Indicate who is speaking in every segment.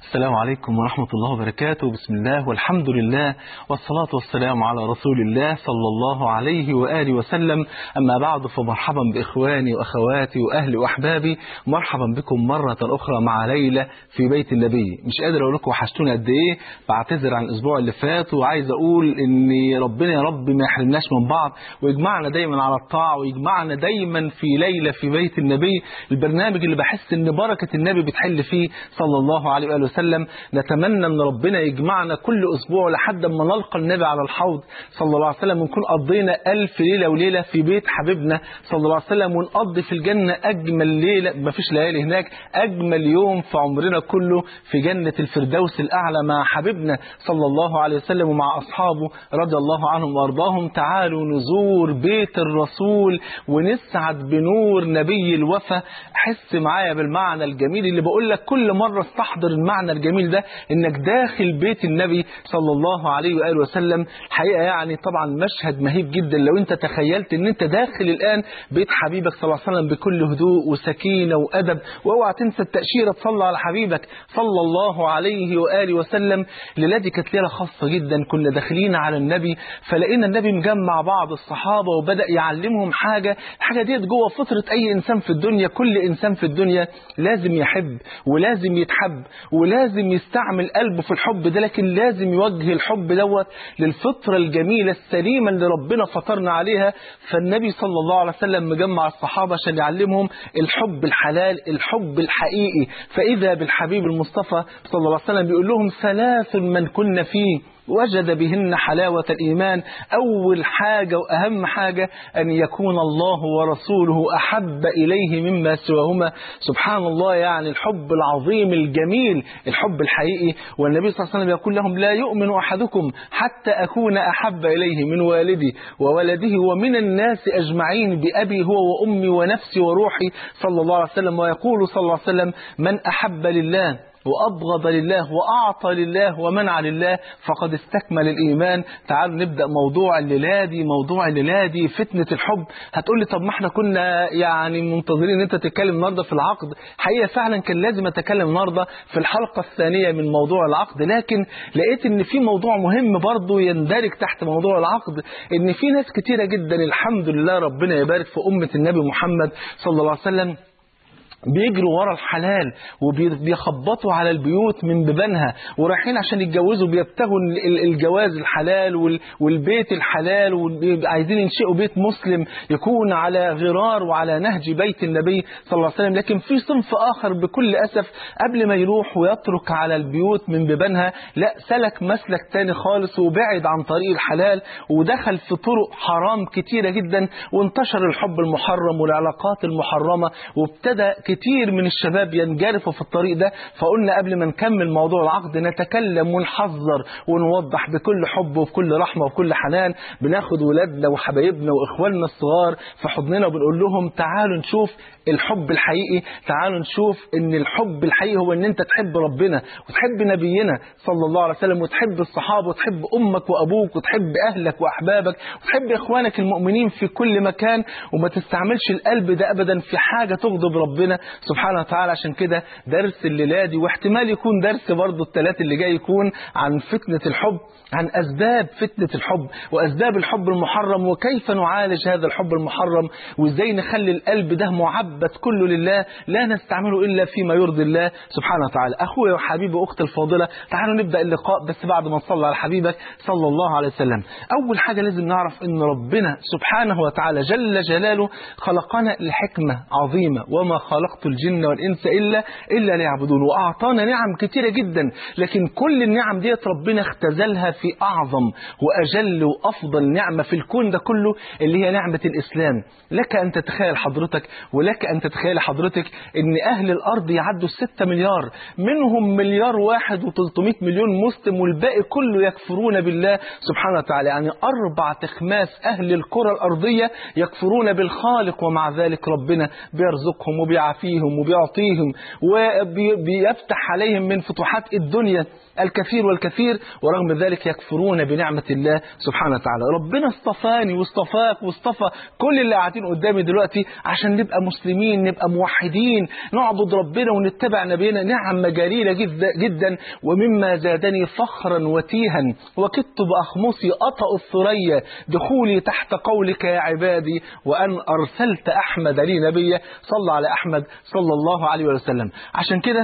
Speaker 1: السلام عليكم ورحمة الله وبركاته بسم الله والحمد لله والصلاة والسلام على رسول الله صلى الله عليه وآله وسلم أما بعد فمرحبا بإخواني وأخواتي وأهلي وأحبابي مرحبا بكم مرة أخرى مع ليلى في بيت النبي مش قادر أقول لكم وحشتوني قد إيه بعتذر عن الأسبوع اللي فات وعايز أقول إن ربنا يا رب ما يحرمناش من بعض ويجمعنا دايما على الطاعة ويجمعنا دايما في ليلة في بيت النبي البرنامج اللي بحس إن بركة النبي بتحل فيه صلى الله عليه وآله وسلم نتمنى ان ربنا يجمعنا كل اسبوع لحد ما نلقى النبي على الحوض صلى الله عليه وسلم ونكون قضينا ألف ليله وليله في بيت حبيبنا صلى الله عليه وسلم ونقضي في الجنه اجمل ليله ما فيش ليالي هناك اجمل يوم في عمرنا كله في جنه الفردوس الاعلى مع حبيبنا صلى الله عليه وسلم ومع اصحابه رضي الله عنهم وارضاهم تعالوا نزور بيت الرسول ونسعد بنور نبي الوفا حس معايا بالمعنى الجميل اللي بقول لك كل مره استحضر المعنى الجميل ده انك داخل بيت النبي صلى الله عليه واله وسلم الحقيقه يعني طبعا مشهد مهيب جدا لو انت تخيلت ان انت داخل الان بيت حبيبك صلى الله عليه وسلم بكل هدوء وسكينه وادب واوعى تنسى التاشيره تصلى على حبيبك صلى الله عليه واله وسلم الليله دي كانت ليله خاصه جدا كنا داخلين على النبي فلقينا النبي مجمع بعض الصحابه وبدا يعلمهم حاجه الحاجه ديت جوه فطره اي انسان في الدنيا كل انسان في الدنيا لازم يحب ولازم يتحب ولازم يستعمل قلبه في الحب ده لكن لازم يوجه الحب دوت للفطرة الجميلة السليمة اللي ربنا فطرنا عليها فالنبي صلى الله عليه وسلم مجمع الصحابة عشان يعلمهم الحب الحلال الحب الحقيقي فإذا بالحبيب المصطفى صلى الله عليه وسلم بيقول لهم ثلاث من كن فيه وجد بهن حلاوة الإيمان أول حاجة وأهم حاجة أن يكون الله ورسوله أحب إليه مما سواهما سبحان الله يعني الحب العظيم الجميل الحب الحقيقي والنبي صلى الله عليه وسلم يقول لهم لا يؤمن أحدكم حتى أكون أحب إليه من والدي وولده ومن الناس أجمعين بأبي هو وأمي ونفسي وروحي صلى الله عليه وسلم ويقول صلى الله عليه وسلم من أحب لله وأبغض لله وأعطى لله ومنع لله فقد استكمل الإيمان تعالوا نبدأ موضوع الليلة دي موضوع الليلة دي فتنة الحب هتقول لي طب ما احنا كنا يعني منتظرين ان انت تتكلم النهارده في العقد حقيقة فعلا كان لازم اتكلم النهارده في الحلقة الثانية من موضوع العقد لكن لقيت ان في موضوع مهم برضه يندرج تحت موضوع العقد ان في ناس كتيرة جدا الحمد لله ربنا يبارك في أمة النبي محمد صلى الله عليه وسلم بيجروا ورا الحلال وبيخبطوا على البيوت من بيبانها ورايحين عشان يتجوزوا بيبتغوا الجواز الحلال والبيت الحلال وعايزين ينشئوا بيت مسلم يكون على غرار وعلى نهج بيت النبي صلى الله عليه وسلم لكن في صنف آخر بكل أسف قبل ما يروح ويترك على البيوت من بيبانها لا سلك مسلك تاني خالص وبعد عن طريق الحلال ودخل في طرق حرام كتيرة جدا وانتشر الحب المحرم والعلاقات المحرمة وابتدى كتير من الشباب ينجرفوا في الطريق ده فقلنا قبل ما نكمل موضوع العقد نتكلم ونحذر ونوضح بكل حب وبكل رحمة وبكل حنان بناخد ولادنا وحبايبنا وإخواننا الصغار في حضننا وبنقول لهم تعالوا نشوف الحب الحقيقي تعالوا نشوف ان الحب الحقيقي هو ان انت تحب ربنا وتحب نبينا صلى الله عليه وسلم وتحب الصحابة وتحب امك وابوك وتحب اهلك واحبابك وتحب اخوانك المؤمنين في كل مكان وما تستعملش القلب ده ابدا في حاجة تغضب ربنا سبحانه وتعالى عشان كده درس الليلة دي واحتمال يكون درس برضه الثلاث اللي جاي يكون عن فتنة الحب عن أسباب فتنة الحب وأسباب الحب المحرم وكيف نعالج هذا الحب المحرم وإزاي نخلي القلب ده معبد كله لله لا نستعمله إلا فيما يرضي الله سبحانه وتعالى أخويا وحبيبي وأختي الفاضلة تعالوا نبدأ اللقاء بس بعد ما نصلي على حبيبك صلى الله عليه وسلم أول حاجة لازم نعرف أن ربنا سبحانه وتعالى جل جلاله خلقنا لحكمة عظيمة وما خلقت الجن والإنس إلا إلا ليعبدون وأعطانا نعم كتيرة جدا لكن كل النعم ديت ربنا اختزلها في أعظم وأجل وأفضل نعمة في الكون ده كله اللي هي نعمة الإسلام لك أن تتخيل حضرتك ولك أن تتخيل حضرتك أن أهل الأرض يعدوا الستة مليار منهم مليار واحد وتلتمائة مليون مسلم والباقي كله يكفرون بالله سبحانه وتعالى يعني أربع تخماس أهل الكرة الأرضية يكفرون بالخالق ومع ذلك ربنا بيرزقهم وبيعافيهم وبيعافيهم وبيعطيهم وبيفتح عليهم من فتوحات الدنيا الكثير والكثير ورغم ذلك يكفرون بنعمة الله سبحانه وتعالى ربنا اصطفاني واصطفاك واصطفى كل اللي قاعدين قدامي دلوقتي عشان نبقى مسلمين نبقى موحدين نعبد ربنا ونتبع نبينا نعمة جليلة جدا, جدا ومما زادني فخرا وتيها وكدت بأخمصي أطأ الثريا دخولي تحت قولك يا عبادي وأن أرسلت أحمد لي نبيا صلى على أحمد صلى الله عليه وسلم عشان كده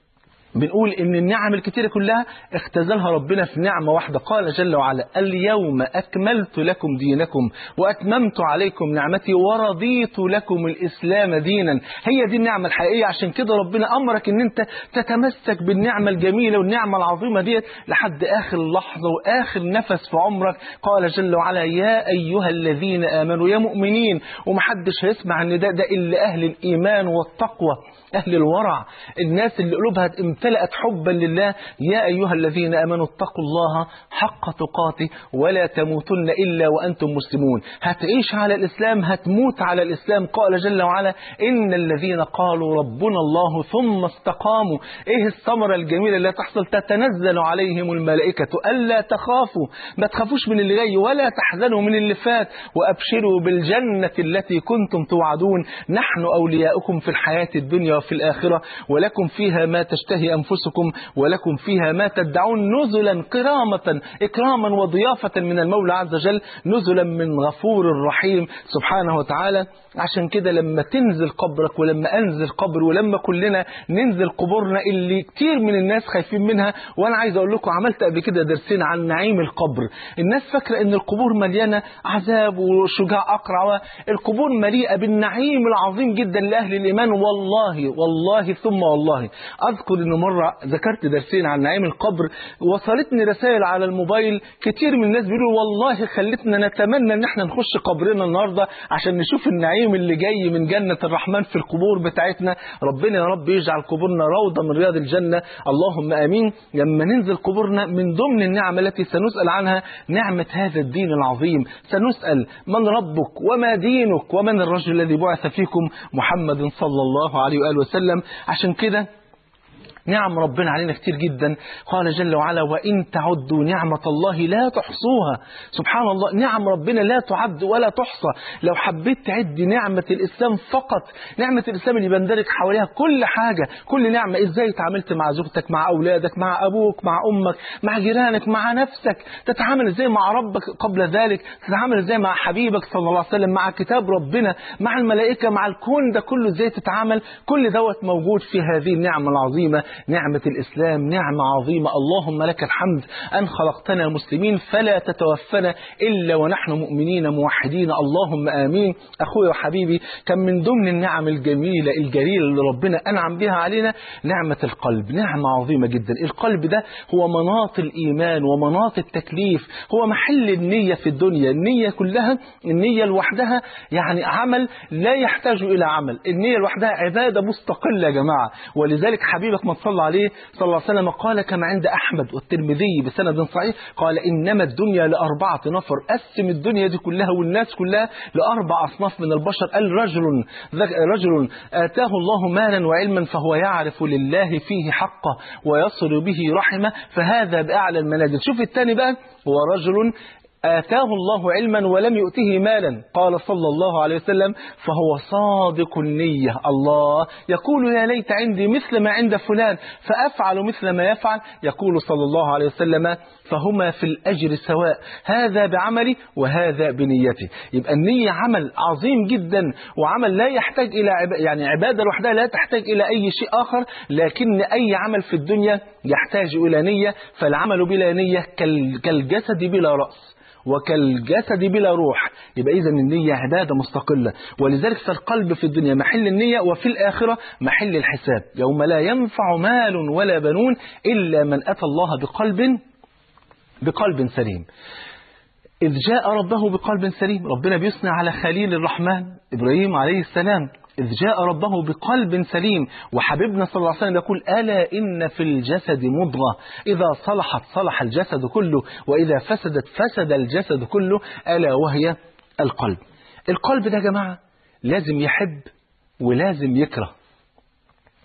Speaker 1: بنقول ان النعم الكتيرة كلها اختزلها ربنا في نعمة واحدة قال جل وعلا اليوم اكملت لكم دينكم واتممت عليكم نعمتي ورضيت لكم الاسلام دينا هي دي النعمة الحقيقية عشان كده ربنا امرك ان انت تتمسك بالنعمة الجميلة والنعمة العظيمة ديت لحد اخر لحظة واخر نفس في عمرك قال جل وعلا يا ايها الذين امنوا يا مؤمنين ومحدش هيسمع ان ده ده الا اهل الايمان والتقوى اهل الورع الناس اللي قلوبها امتلأت حبا لله يا أيها الذين أمنوا اتقوا الله حق تقاته ولا تموتن إلا وأنتم مسلمون هتعيش على الإسلام هتموت على الإسلام قال جل وعلا إن الذين قالوا ربنا الله ثم استقاموا إيه الثمرة الجميلة اللي تحصل تتنزل عليهم الملائكة ألا تخافوا ما تخافوش من اللي جاي ولا تحزنوا من اللي فات وأبشروا بالجنة التي كنتم توعدون نحن أولياؤكم في الحياة الدنيا وفي الآخرة ولكم فيها ما تشتهي أنفسكم ولكم فيها ما تدعون نزلا كرامة إكراما وضيافة من المولى عز وجل نزلا من غفور رحيم سبحانه وتعالى عشان كده لما تنزل قبرك ولما أنزل قبر ولما كلنا ننزل قبورنا اللي كتير من الناس خايفين منها وأنا عايز أقول لكم عملت قبل كده درسين عن نعيم القبر الناس فاكرة أن القبور مليانة عذاب وشجاع أقرع القبور مليئة بالنعيم العظيم جدا لأهل الإيمان والله والله ثم والله أذكر أنه مرة ذكرت درسين عن نعيم القبر وصلتني رسائل على الموبايل كتير من الناس بيقولوا والله خلتنا نتمنى ان احنا نخش قبرنا النهاردة عشان نشوف النعيم اللي جاي من جنة الرحمن في القبور بتاعتنا ربنا يا رب يجعل قبورنا روضة من رياض الجنة اللهم امين لما ننزل قبورنا من ضمن النعم التي سنسأل عنها نعمة هذا الدين العظيم سنسأل من ربك وما دينك ومن الرجل الذي بعث فيكم محمد صلى الله عليه وآله وسلم عشان كده نعم ربنا علينا كتير جدا قال جل وعلا وإن تعدوا نعمة الله لا تحصوها سبحان الله نعم ربنا لا تعد ولا تحصى لو حبيت تعد نعمة الإسلام فقط نعمة الإسلام اللي بندرك حواليها كل حاجة كل نعمة إزاي تعاملت مع زوجتك مع أولادك مع أبوك مع أمك مع جيرانك مع نفسك تتعامل إزاي مع ربك قبل ذلك تتعامل إزاي مع حبيبك صلى الله عليه وسلم مع كتاب ربنا مع الملائكة مع الكون ده كله إزاي تتعامل كل دوت موجود في هذه النعمة العظيمة نعمة الإسلام نعمة عظيمة اللهم لك الحمد أن خلقتنا مسلمين فلا تتوفنا إلا ونحن مؤمنين موحدين اللهم آمين أخوي وحبيبي كان من ضمن النعم الجميلة الجليلة اللي ربنا أنعم بها علينا نعمة القلب نعمة عظيمة جدا القلب ده هو مناط الإيمان ومناط التكليف هو محل النية في الدنيا النية كلها النية لوحدها يعني عمل لا يحتاج إلى عمل النية لوحدها عبادة مستقلة يا جماعة ولذلك حبيبك ما صلى عليه صلى الله عليه وسلم قال كما عند أحمد والترمذي بسند صحيح قال إنما الدنيا لأربعة نفر قسم الدنيا دي كلها والناس كلها لأربع أصناف من البشر قال رجل رجل آتاه الله مالا وعلما فهو يعرف لله فيه حقه ويصل به رحمه فهذا بأعلى المنازل شوف الثاني بقى هو رجل آتاه الله علما ولم يؤته مالا قال صلى الله عليه وسلم فهو صادق النية الله يقول يا ليت عندي مثل ما عند فلان فأفعل مثل ما يفعل يقول صلى الله عليه وسلم فهما في الأجر سواء هذا بعملي وهذا بنيتي يبقى النية عمل عظيم جدا وعمل لا يحتاج إلى عب... يعني عبادة لوحدها لا تحتاج إلى أي شيء آخر لكن أي عمل في الدنيا يحتاج إلى نية فالعمل بلا نية كال... كالجسد بلا رأس وكالجسد بلا روح يبقى إذا النية عبادة مستقلة ولذلك فالقلب في الدنيا محل النية وفي الآخرة محل الحساب يوم لا ينفع مال ولا بنون إلا من أتى الله بقلب بقلب سليم إذ جاء ربه بقلب سليم ربنا بيثنى على خليل الرحمن إبراهيم عليه السلام إذ جاء ربه بقلب سليم وحبيبنا صلى الله عليه وسلم يقول ألا إن في الجسد مضغة إذا صلحت صلح الجسد كله وإذا فسدت فسد الجسد كله ألا وهي القلب القلب ده يا جماعة لازم يحب ولازم يكره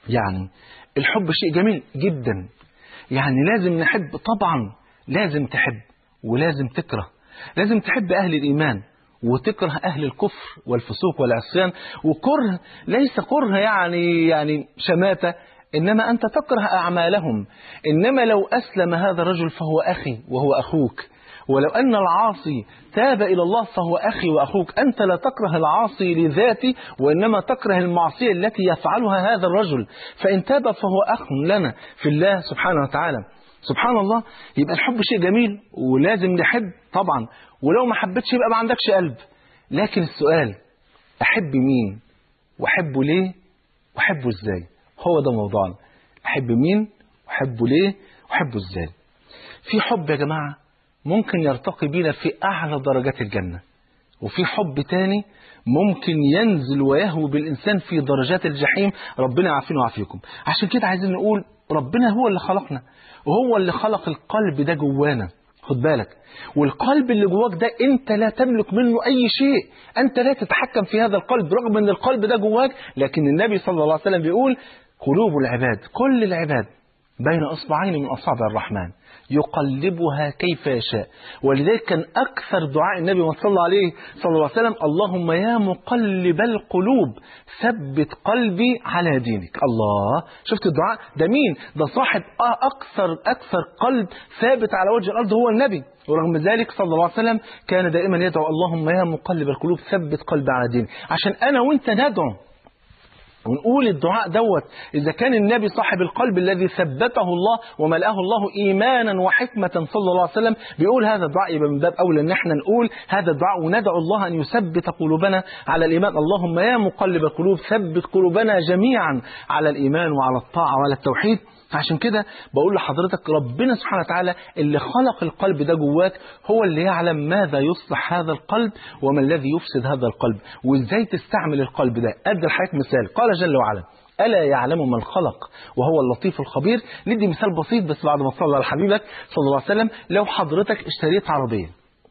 Speaker 1: يعني الحب شيء جميل جدا يعني لازم نحب طبعا لازم تحب ولازم تكره لازم تحب أهل الإيمان وتكره أهل الكفر والفسوق والعصيان وكره ليس كره يعني يعني شماتة إنما أنت تكره أعمالهم إنما لو أسلم هذا الرجل فهو أخي وهو أخوك ولو أن العاصي تاب إلى الله فهو أخي وأخوك أنت لا تكره العاصي لذاته وإنما تكره المعصية التي يفعلها هذا الرجل فإن تاب فهو أخ لنا في الله سبحانه وتعالى سبحان الله يبقى الحب شيء جميل ولازم نحب طبعا ولو ما حبيتش يبقى ما عندكش قلب لكن السؤال أحب مين وأحبه ليه وأحبه إزاي هو ده موضوعنا أحب مين وأحبه ليه وأحبه إزاي في حب يا جماعة ممكن يرتقي بينا في أعلى درجات الجنة وفي حب تاني ممكن ينزل ويهوي بالإنسان في درجات الجحيم ربنا يعافينا ويعافيكم عشان كده عايزين نقول ربنا هو اللي خلقنا وهو اللي خلق القلب ده جوانا خد بالك والقلب اللي جواك ده انت لا تملك منه اي شيء انت لا تتحكم في هذا القلب رغم ان القلب ده جواك لكن النبي صلى الله عليه وسلم بيقول قلوب العباد كل العباد بين اصبعين من اصابع الرحمن يقلبها كيف يشاء ولذلك كان أكثر دعاء النبي صلى عليه صلى الله عليه وسلم اللهم يا مقلب القلوب ثبت قلبي على دينك الله شفت الدعاء ده مين ده صاحب أكثر أكثر قلب ثابت على وجه الأرض هو النبي ورغم ذلك صلى الله عليه وسلم كان دائما يدعو اللهم يا مقلب القلوب ثبت قلبي على دينك عشان أنا وأنت ندعو ونقول الدعاء دوت إذا كان النبي صاحب القلب الذي ثبته الله وملأه الله إيمانا وحكمة صلى الله عليه وسلم بيقول هذا الدعاء يبقى من باب أولى إن احنا نقول هذا الدعاء وندعو الله أن يثبت قلوبنا على الإيمان اللهم يا مقلب القلوب ثبت قلوبنا جميعا على الإيمان وعلى الطاعة وعلى التوحيد عشان كده بقول لحضرتك ربنا سبحانه وتعالى اللي خلق القلب ده جواك هو اللي يعلم ماذا يصلح هذا القلب وما الذي يفسد هذا القلب وازاي تستعمل القلب ده ادي لحضرتك مثال قال جل وعلا ألا يعلم من خلق وهو اللطيف الخبير ندي مثال بسيط بس بعد ما تصلى على حبيبك صلى الله عليه وسلم لو حضرتك اشتريت عربية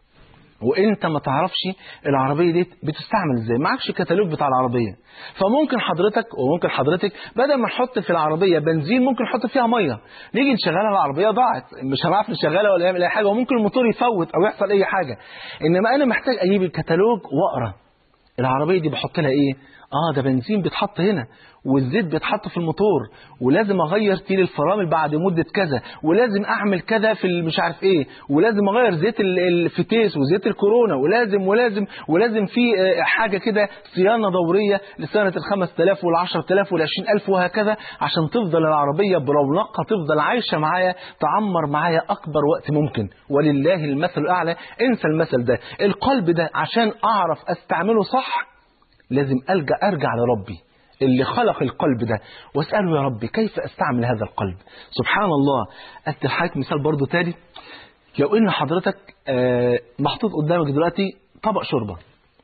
Speaker 1: وانت ما تعرفش العربيه دي بتستعمل ازاي معكش كتالوج بتاع العربيه فممكن حضرتك وممكن حضرتك بدل ما نحط في العربيه بنزين ممكن نحط فيها ميه نيجي نشغلها العربيه ضاعت مش هنعرف نشغلها ولا نعمل اي حاجه وممكن الموتور يفوت او يحصل اي حاجه انما انا محتاج اجيب الكتالوج واقرا العربيه دي بحط لها ايه اه ده بنزين بيتحط هنا والزيت بيتحط في الموتور ولازم اغير تيل الفرامل بعد مده كذا ولازم اعمل كذا في مش عارف ايه ولازم اغير زيت الفتيس وزيت الكورونا ولازم ولازم ولازم في حاجه كده صيانه دوريه لسنه ال 5000 وال 10000 وال 20000 وهكذا عشان تفضل العربيه برونقها تفضل عايشه معايا تعمر معايا اكبر وقت ممكن ولله المثل الاعلى انسى المثل ده القلب ده عشان اعرف استعمله صح لازم ألجأ أرجع لربي اللي خلق القلب ده واسأله يا ربي كيف أستعمل هذا القلب سبحان الله أدي لحضرتك مثال برضو تاني لو إن حضرتك محطوط قدامك دلوقتي طبق شوربة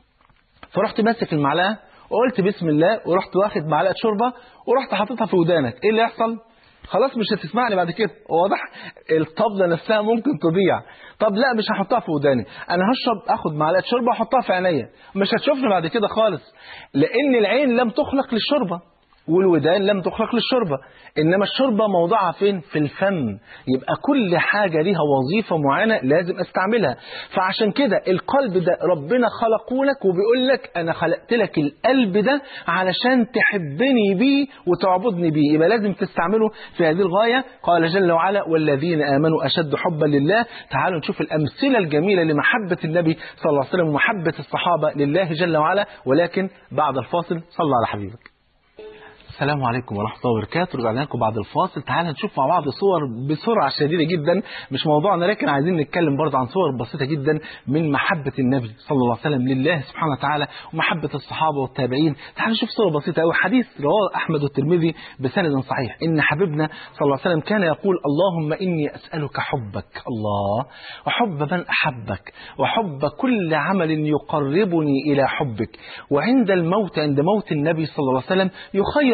Speaker 1: فرحت ماسك المعلقة وقلت بسم الله ورحت واخد معلقة شوربة ورحت حاططها في ودانك إيه اللي يحصل؟ خلاص مش هتسمعني بعد كده واضح الطبلة نفسها ممكن تضيع طب لا مش هحطها في وداني انا هشرب اخد معلقه شوربه واحطها في عينيا مش هتشوفني بعد كده خالص لان العين لم تخلق للشوربه والودان لم تخلق للشوربه انما الشوربه موضعها فين في الفم يبقى كل حاجه ليها وظيفه معينه لازم استعملها فعشان كده القلب ده ربنا خلقه لك وبيقول لك انا خلقت لك القلب ده علشان تحبني بيه وتعبدني بيه يبقى لازم تستعمله في هذه الغايه قال جل وعلا والذين امنوا اشد حبا لله تعالوا نشوف الامثله الجميله لمحبه النبي صلى الله عليه وسلم ومحبه الصحابه لله جل وعلا ولكن بعد الفاصل صلى على حبيبك السلام عليكم ورحمة الله وبركاته رجعنا لكم بعد الفاصل تعالى نشوف مع بعض صور بسرعة شديدة جدا مش موضوعنا لكن عايزين نتكلم برضه عن صور بسيطة جدا من محبة النبي صلى الله عليه وسلم لله سبحانه وتعالى ومحبة الصحابة والتابعين تعالى نشوف صورة بسيطة قوي حديث رواه أحمد والترمذي بسند صحيح إن حبيبنا صلى الله عليه وسلم كان يقول اللهم إني أسألك حبك الله وحب من أحبك وحب كل عمل يقربني إلى حبك وعند الموت عند موت النبي صلى الله عليه وسلم يخير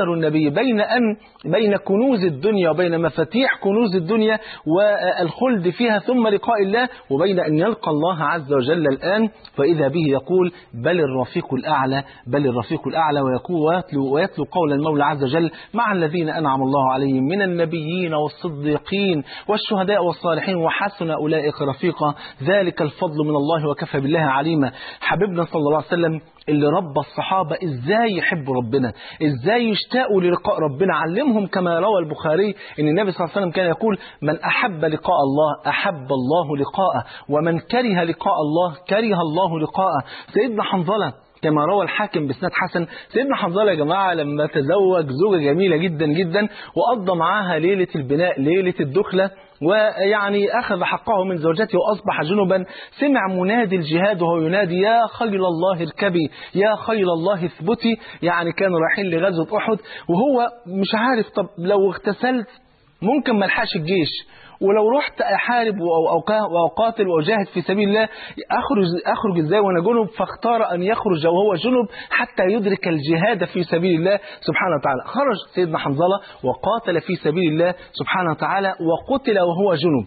Speaker 1: خير النبي بين أن بين كنوز الدنيا وبين مفاتيح كنوز الدنيا والخلد فيها ثم لقاء الله وبين أن يلقى الله عز وجل الآن فإذا به يقول بل الرفيق الأعلى بل الرفيق الأعلى ويقول ويتلو, ويتلو قول المولى عز وجل مع الذين أنعم الله عليهم من النبيين والصديقين والشهداء والصالحين وحسن أولئك رفيقا ذلك الفضل من الله وكفى بالله عليما حبيبنا صلى الله عليه وسلم اللي ربى الصحابة ازاي يحبوا ربنا ازاي يشتاقوا للقاء ربنا علمهم كما روى البخاري ان النبي صلى الله عليه وسلم كان يقول من احب لقاء الله احب الله لقاءه ومن كره لقاء الله كره الله لقاءه سيدنا حنظله كما روى الحاكم بسناد حسن سيدنا حنظله يا جماعه لما تزوج زوجه جميله جدا جدا وقضى معاها ليله البناء ليله الدخله ويعني أخذ حقه من زوجته وأصبح جنبا سمع منادي الجهاد وهو ينادي يا خيل الله اركبي يا خيل الله اثبتي يعني كانوا رايحين لغزوة أحد وهو مش عارف طب لو اغتسلت ممكن ما الحقش الجيش ولو رحت احارب واقاتل واجاهد في سبيل الله اخرج اخرج ازاي وانا جنب فاختار ان يخرج وهو جنب حتى يدرك الجهاد في سبيل الله سبحانه وتعالى خرج سيدنا حنظله وقاتل في سبيل الله سبحانه وتعالى وقتل وهو جنب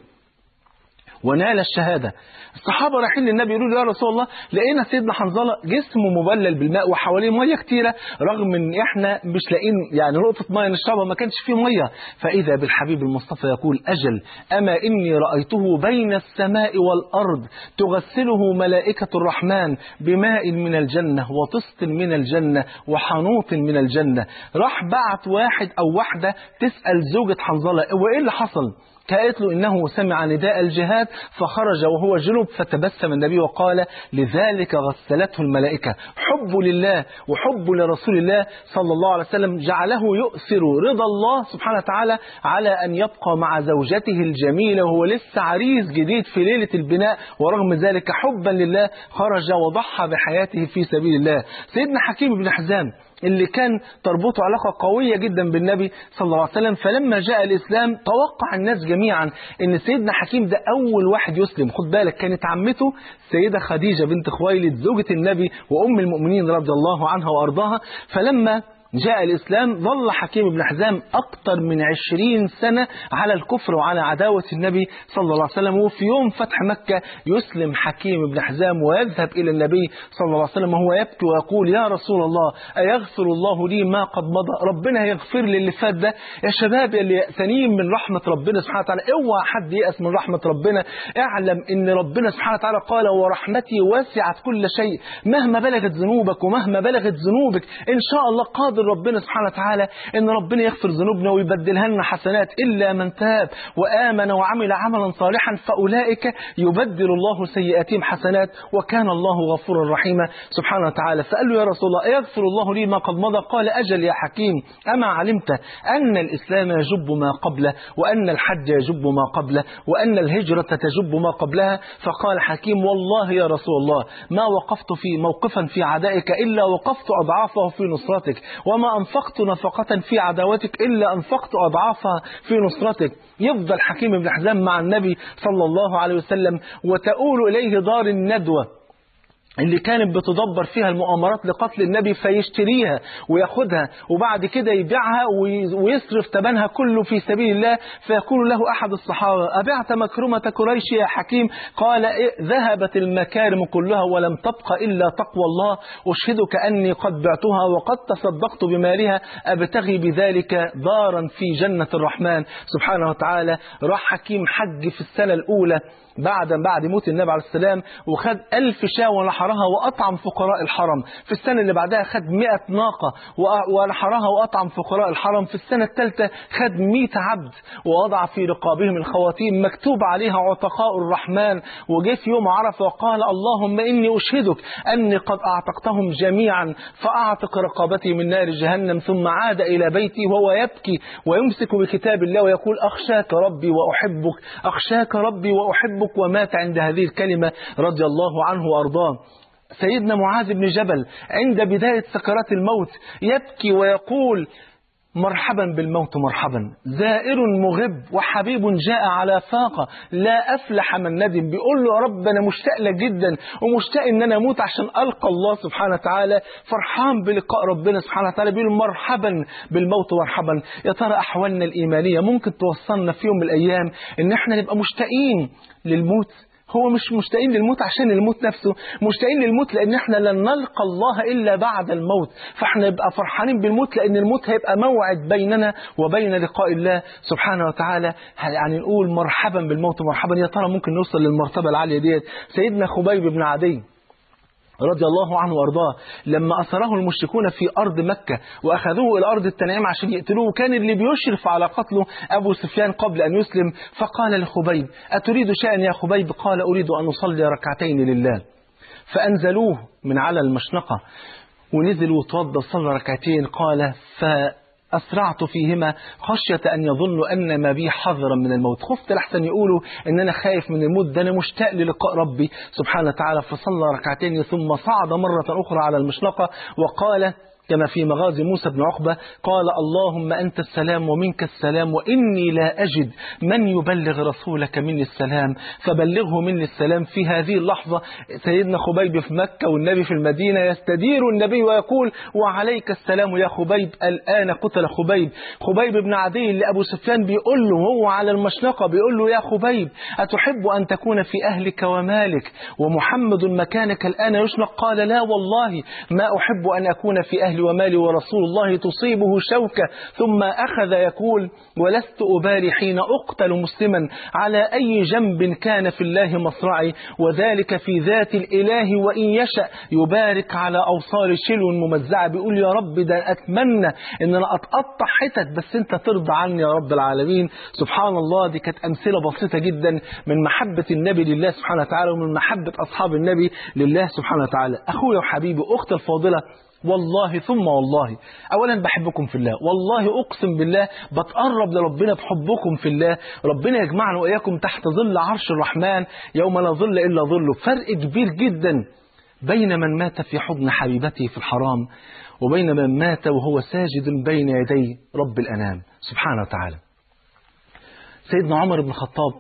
Speaker 1: ونال الشهادة الصحابة رايحين للنبي يقولوا له يا رسول الله لقينا سيدنا حنظلة جسمه مبلل بالماء وحواليه مية كتيرة رغم ان احنا مش لاقيين يعني نقطة مية نشربها ما كانش فيه مية فإذا بالحبيب المصطفى يقول أجل أما إني رأيته بين السماء والأرض تغسله ملائكة الرحمن بماء من الجنة وطست من الجنة وحنوط من الجنة راح بعت واحد أو واحدة تسأل زوجة حنظلة وإيه اللي حصل قالت له إنه سمع نداء الجهاد فخرج وهو جنب فتبسم النبي وقال لذلك غسلته الملائكة حب لله وحب لرسول الله صلى الله عليه وسلم جعله يؤثر رضا الله سبحانه وتعالى على أن يبقى مع زوجته الجميلة وهو لسه عريس جديد في ليلة البناء ورغم ذلك حبا لله خرج وضحى بحياته في سبيل الله سيدنا حكيم بن حزام اللي كان تربطه علاقة قوية جدا بالنبي صلى الله عليه وسلم فلما جاء الإسلام توقع الناس جميعا ان سيدنا حكيم ده أول واحد يسلم خد بالك كانت عمته سيدة خديجة بنت خويلد زوجة النبي وأم المؤمنين رضي الله عنها وأرضاها فلما جاء الإسلام ظل حكيم بن حزام أكثر من عشرين سنة على الكفر وعلى عداوة النبي صلى الله عليه وسلم وفي يوم فتح مكة يسلم حكيم بن حزام ويذهب إلى النبي صلى الله عليه وسلم وهو يبكي ويقول يا رسول الله أيغفر الله لي ما قد مضى ربنا يغفر لي اللي فات ده يا شباب اللي يأسنين من رحمة ربنا سبحانه وتعالى اوعى حد يأس من رحمة ربنا اعلم ان ربنا سبحانه وتعالى قال ورحمتي وسعت كل شيء مهما بلغت ذنوبك ومهما بلغت ذنوبك ان شاء الله قادر ربنا سبحانه وتعالى ان ربنا يغفر ذنوبنا ويبدلها لنا حسنات الا من تاب وامن وعمل عملا صالحا فاولئك يبدل الله سيئاتهم حسنات وكان الله غفورا رحيما سبحانه وتعالى فقال له يا رسول الله يغفر الله لي ما قد مضى قال اجل يا حكيم اما علمت ان الاسلام يجب ما قبله وان الحج يجب ما قبله وان الهجره تجب ما قبلها فقال حكيم والله يا رسول الله ما وقفت في موقفا في عدائك الا وقفت اضعافه في نصرتك وما أنفقت نفقة في عداوتك إلا أنفقت أضعافها في نصرتك يفضل حكيم بن حزام مع النبي صلى الله عليه وسلم وتؤول إليه دار الندوة اللي كانت بتدبر فيها المؤامرات لقتل النبي فيشتريها وياخدها وبعد كده يبيعها ويصرف ثمنها كله في سبيل الله فيقول له أحد الصحابة أبعت مكرمة قريش يا حكيم قال إيه ذهبت المكارم كلها ولم تبق إلا تقوى الله أشهدك أني قد بعتها وقد تصدقت بمالها أبتغي بذلك دارا في جنة الرحمن سبحانه وتعالى راح حكيم حج في السنة الأولى بعد بعد موت النبي عليه السلام وخد ألف شاة ونحرها وأطعم فقراء الحرم في السنة اللي بعدها خد مئة ناقة ونحرها وأطعم فقراء الحرم في السنة الثالثة خد مئة عبد ووضع في رقابهم الخواتيم مكتوب عليها عتقاء الرحمن وجه في يوم عرفة وقال اللهم إني أشهدك أني قد أعتقتهم جميعا فأعتق رقابتي من نار جهنم ثم عاد إلى بيتي وهو يبكي ويمسك بكتاب الله ويقول أخشاك ربي وأحبك أخشاك ربي وأحبك ومات عند هذه الكلمة رضي الله عنه وأرضاه سيدنا معاذ بن جبل عند بداية سكرات الموت يبكي ويقول مرحبا بالموت مرحبا زائر مغب وحبيب جاء على فاقة لا أفلح من ندم بيقول له يا رب أنا مشتاق لك جدا ومشتاق إن أنا أموت عشان ألقى الله سبحانه وتعالى فرحان بلقاء ربنا سبحانه وتعالى بيقول مرحبا بالموت مرحبا يا ترى أحوالنا الإيمانية ممكن توصلنا في يوم من الأيام إن إحنا نبقى مشتاقين للموت هو مش مشتاقين للموت عشان الموت نفسه مشتاقين للموت لان احنا لن نلقى الله الا بعد الموت فاحنا نبقى فرحانين بالموت لان الموت هيبقى موعد بيننا وبين لقاء الله سبحانه وتعالى يعني نقول مرحبا بالموت مرحبا يا ترى ممكن نوصل للمرتبه العاليه ديت سيدنا خبيب بن عدي رضي الله عنه وارضاه لما أسره المشركون في أرض مكة وأخذوه إلى أرض التنعيم عشان يقتلوه كان اللي بيشرف على قتله أبو سفيان قبل أن يسلم فقال لخبيب أتريد شيئا يا خبيب قال أريد أن أصلي ركعتين لله فأنزلوه من على المشنقة ونزل وتوضى صلى ركعتين قال ف أسرعت فيهما خشية أن يظنوا أن ما بي حذرا من الموت خفت لحسن يقولوا أن أنا خايف من الموت ده أنا مشتاق للقاء ربي سبحانه وتعالى فصلى ركعتين ثم صعد مرة أخرى على المشنقة وقال كما في مغازي موسى بن عقبة قال اللهم أنت السلام ومنك السلام وإني لا أجد من يبلغ رسولك مني السلام فبلغه مني السلام في هذه اللحظة سيدنا خبيب في مكة والنبي في المدينة يستدير النبي ويقول وعليك السلام يا خبيب الآن قتل خبيب خبيب بن عدي اللي أبو سفيان بيقول له هو على المشنقة بيقول له يا خبيب أتحب أن تكون في أهلك ومالك ومحمد مكانك الآن يشنق قال لا والله ما أحب أن أكون في أهلي ومالي ورسول الله تصيبه شوكة ثم أخذ يقول ولست أبالي حين أقتل مسلما على أي جنب كان في الله مصرعي وذلك في ذات الإله وإن يشأ يبارك على أوصال شلو ممزعة بيقول يا رب ده أتمنى إن أنا أتقطع حتت بس أنت ترضى عني يا رب العالمين سبحان الله دي كانت أمثلة بسيطة جدا من محبة النبي لله سبحانه وتعالى ومن محبة أصحاب النبي لله سبحانه وتعالى أخويا وحبيبي أختي الفاضلة والله ثم والله أولا بحبكم في الله والله أقسم بالله بتقرب لربنا بحبكم في الله ربنا يجمعنا وإياكم تحت ظل عرش الرحمن يوم لا ظل إلا ظله فرق كبير جدا بين من مات في حضن حبيبته في الحرام وبين من مات وهو ساجد بين يدي رب الأنام سبحانه وتعالى سيدنا عمر بن الخطاب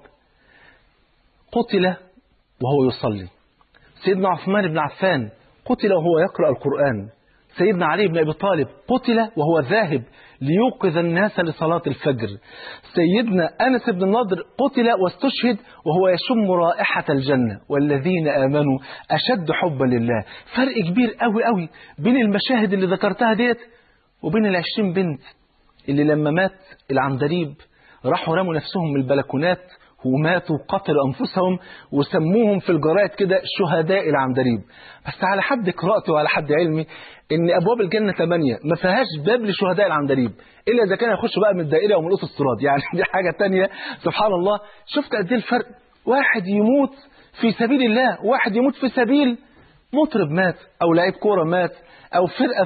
Speaker 1: قتل وهو يصلي سيدنا عثمان بن عفان قتل وهو يقرأ القرآن سيدنا علي بن أبي طالب قتل وهو ذاهب ليوقظ الناس لصلاة الفجر سيدنا أنس بن النضر قتل واستشهد وهو يشم رائحة الجنة والذين آمنوا أشد حبا لله فرق كبير قوي قوي بين المشاهد اللي ذكرتها ديت وبين العشرين بنت اللي لما مات العندليب راحوا رموا نفسهم من البلكونات وماتوا قتلوا أنفسهم وسموهم في الجرائد كده شهداء العندليب بس على حد قراءتي وعلى حد علمي ان ابواب الجنه ثمانيه ما فيهاش باب لشهداء العندليب الا اذا كان يخش بقى من الدائره او من قوس الصراط يعني دي حاجه تانية سبحان الله شفت قد ايه الفرق واحد يموت في سبيل الله واحد يموت في سبيل مطرب مات او لعيب كوره مات او فرقه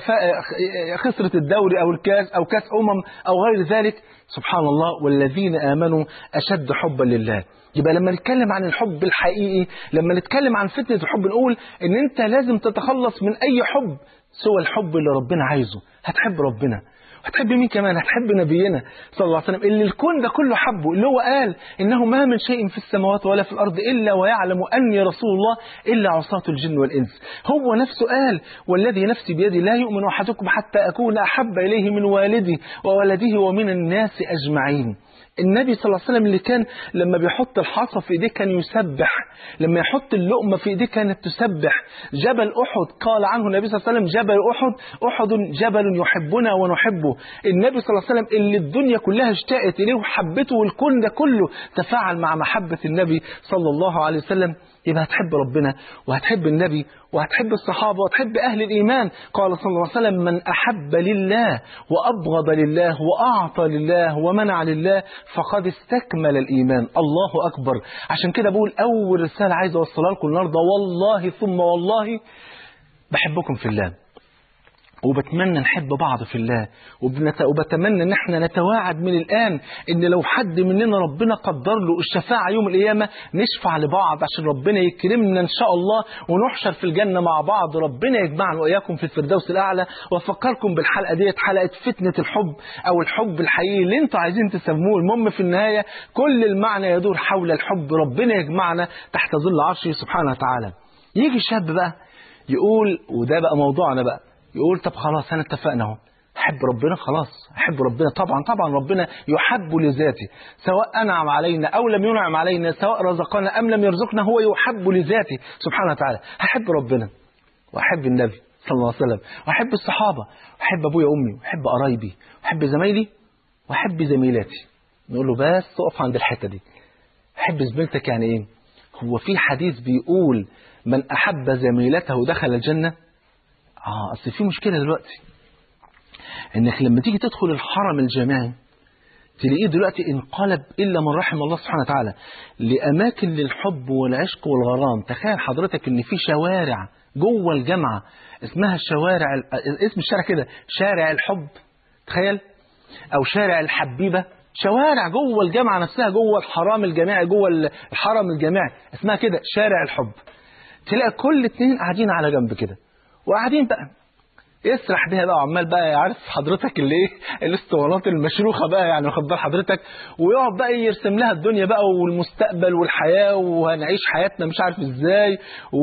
Speaker 1: خسرت الدوري او الكاس او كاس امم او غير ذلك سبحان الله والذين امنوا اشد حبا لله يبقى لما نتكلم عن الحب الحقيقي لما نتكلم عن فتنه الحب نقول ان انت لازم تتخلص من اي حب سوى الحب اللي ربنا عايزه هتحب ربنا هتحب مين كمان هتحب نبينا صلى الله عليه وسلم اللي الكون ده كله حبه اللي هو قال انه ما من شيء في السماوات ولا في الارض الا ويعلم اني رسول الله الا عصاة الجن والانس هو نفسه قال والذي نفسي بيدي لا يؤمن احدكم حتى اكون احب اليه من والدي وولده ومن الناس اجمعين النبي صلى الله عليه وسلم اللي كان لما بيحط الحصى في ايديه كان يسبح لما يحط اللقمة في ايديه كانت تسبح جبل أحد قال عنه النبي صلى الله عليه وسلم جبل أحد أحد جبل يحبنا ونحبه النبي صلى الله عليه وسلم اللي الدنيا كلها اشتاقت إليه وحبته والكون ده كله تفاعل مع محبة النبي صلى الله عليه وسلم يبقى هتحب ربنا وهتحب النبي وهتحب الصحابة وهتحب أهل الإيمان قال صلى الله عليه وسلم من أحب لله وأبغض لله وأعطى لله ومنع لله فقد استكمل الإيمان الله أكبر عشان كده بقول أول رسالة عايز أوصلها لكم النهاردة والله ثم والله بحبكم في الله وبتمنى نحب بعض في الله وبنت... وبتمنى ان احنا نتواعد من الان ان لو حد مننا ربنا قدر له الشفاعه يوم القيامه نشفع لبعض عشان ربنا يكرمنا ان شاء الله ونحشر في الجنه مع بعض ربنا يجمعنا واياكم في الفردوس الاعلى وافكركم بالحلقه ديت حلقه فتنه الحب او الحب الحقيقي اللي انتوا عايزين تسموه المهم في النهايه كل المعنى يدور حول الحب ربنا يجمعنا تحت ظل عرشه سبحانه وتعالى يجي شاب بقى يقول وده بقى موضوعنا بقى يقول طب خلاص انا اتفقنا اهو احب ربنا خلاص احب ربنا طبعا طبعا ربنا يحب لذاته سواء انعم علينا او لم ينعم علينا سواء رزقنا ام لم يرزقنا هو يحب لذاته سبحانه وتعالى هحب ربنا واحب النبي صلى الله عليه وسلم واحب الصحابه واحب ابويا وامي واحب قرايبي واحب زمايلي واحب زميلاتي نقول له بس اقف عند الحته دي احب زميلتك يعني ايه هو في حديث بيقول من احب زميلته دخل الجنه اه اصل في مشكله دلوقتي انك لما تيجي تدخل الحرم الجامعي تلاقيه دلوقتي انقلب الا من رحم الله سبحانه وتعالى لاماكن للحب والعشق والغرام تخيل حضرتك ان في شوارع جوه الجامعه اسمها الشوارع اسم الشارع كده شارع الحب تخيل او شارع الحبيبه شوارع جوه الجامعه نفسها جوه الحرام الجامعي جوه الحرم الجامعي اسمها كده شارع الحب تلاقي كل اتنين قاعدين على جنب كده وقاعدين بقى يسرح بيها بقى وعمال بقى عارف حضرتك اللي ايه الاسطوانات المشروخه بقى يعني واخد بال حضرتك ويقعد بقى يرسم لها الدنيا بقى والمستقبل والحياه وهنعيش حياتنا مش عارف ازاي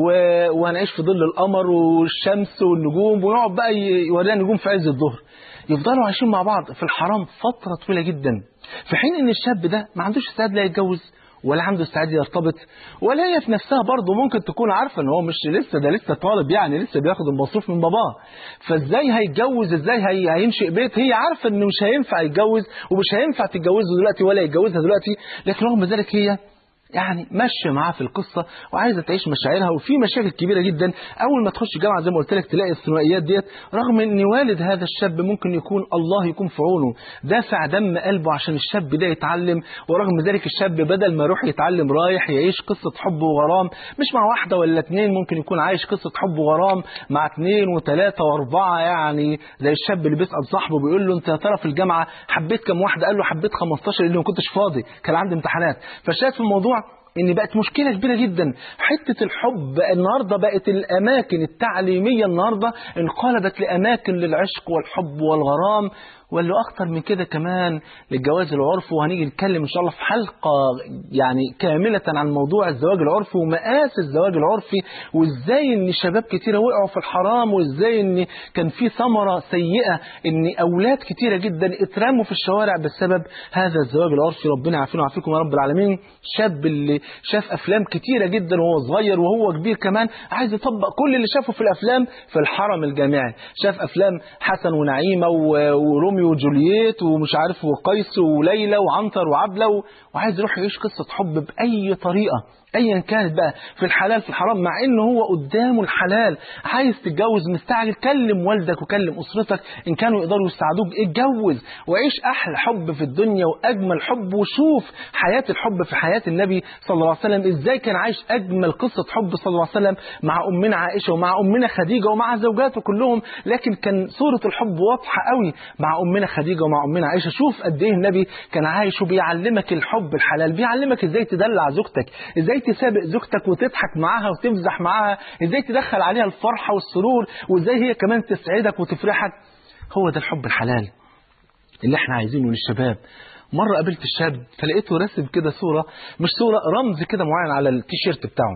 Speaker 1: وهنعيش في ظل القمر والشمس والنجوم ونقعد بقى يورينا نجوم في عز الظهر يفضلوا عايشين مع بعض في الحرام فتره طويله جدا في حين ان الشاب ده ما عندوش استعداد لا يتجوز ولا عنده استعداد يرتبط ولا هي في نفسها برضه ممكن تكون عارفه ان هو مش لسه ده لسه طالب يعني لسه بياخد المصروف من باباه فازاي هيتجوز ازاي هي هينشئ بيت هي عارفه انه مش هينفع يتجوز ومش هينفع تتجوزه دلوقتي ولا يتجوزها دلوقتي لكن رغم ذلك هي يعني ماشيه معاه في القصه وعايزه تعيش مشاعرها وفي مشاكل كبيره جدا اول ما تخش جامعه زي ما قلت لك تلاقي الثنائيات ديت رغم ان والد هذا الشاب ممكن يكون الله يكون في عونه دافع دم قلبه عشان الشاب ده يتعلم ورغم ذلك الشاب بدل ما يروح يتعلم رايح يعيش قصه حب وغرام مش مع واحده ولا اتنين ممكن يكون عايش قصه حب وغرام مع اتنين وثلاثه واربعه يعني زي الشاب اللي بيسال صاحبه بيقول له انت يا ترى في الجامعه حبيت كم واحده قال له حبيت 15 اللي ما كنتش فاضي كان عندي امتحانات فشايف الموضوع ان بقت مشكله كبيره جدا حته الحب النهارده بقت الاماكن التعليميه النهارده انقلبت لاماكن للعشق والحب والغرام واللي اكتر من كده كمان للجواز العرفي وهنيجي نتكلم ان شاء الله في حلقه يعني كامله عن موضوع الزواج العرفي ومقاس الزواج العرفي وازاي ان شباب كتيره وقعوا في الحرام وازاي ان كان في ثمره سيئه ان اولاد كتيره جدا اترموا في الشوارع بسبب هذا الزواج العرفي ربنا يعافينا ويعافيكم يا رب العالمين شاب اللي شاف افلام كتيره جدا وهو صغير وهو كبير كمان عايز يطبق كل اللي شافه في الافلام في الحرم الجامعي شاف افلام حسن ونعيمه وروميو وجولييت ومش عارف وقيس وليلى وعنتر وعبله وعايز يروح يعيش قصه حب باي طريقه ايا كانت بقى في الحلال في الحرام مع ان هو قدامه الحلال عايز تتجوز مستعجل كلم والدك وكلم اسرتك ان كانوا يقدروا يساعدوك اتجوز وعيش احلى حب في الدنيا واجمل حب وشوف حياه الحب في حياه النبي صلى الله عليه وسلم ازاي كان عايش اجمل قصه حب صلى الله عليه وسلم مع امنا عائشه ومع امنا خديجه ومع زوجاته كلهم لكن كان صوره الحب واضحه قوي مع امنا خديجه ومع امنا عائشه شوف قد ايه النبي كان عايش وبيعلمك الحب الحلال بيعلمك ازاي تدلع زوجتك ازاي تسابق زوجتك وتضحك معاها وتمزح معاها ازاي تدخل عليها الفرحة والسرور وازاي هي كمان تسعدك وتفرحك هو ده الحب الحلال اللي احنا عايزينه للشباب مرة قابلت الشاب فلقيته راسم كده صورة مش صورة رمز كده معين على التيشيرت بتاعه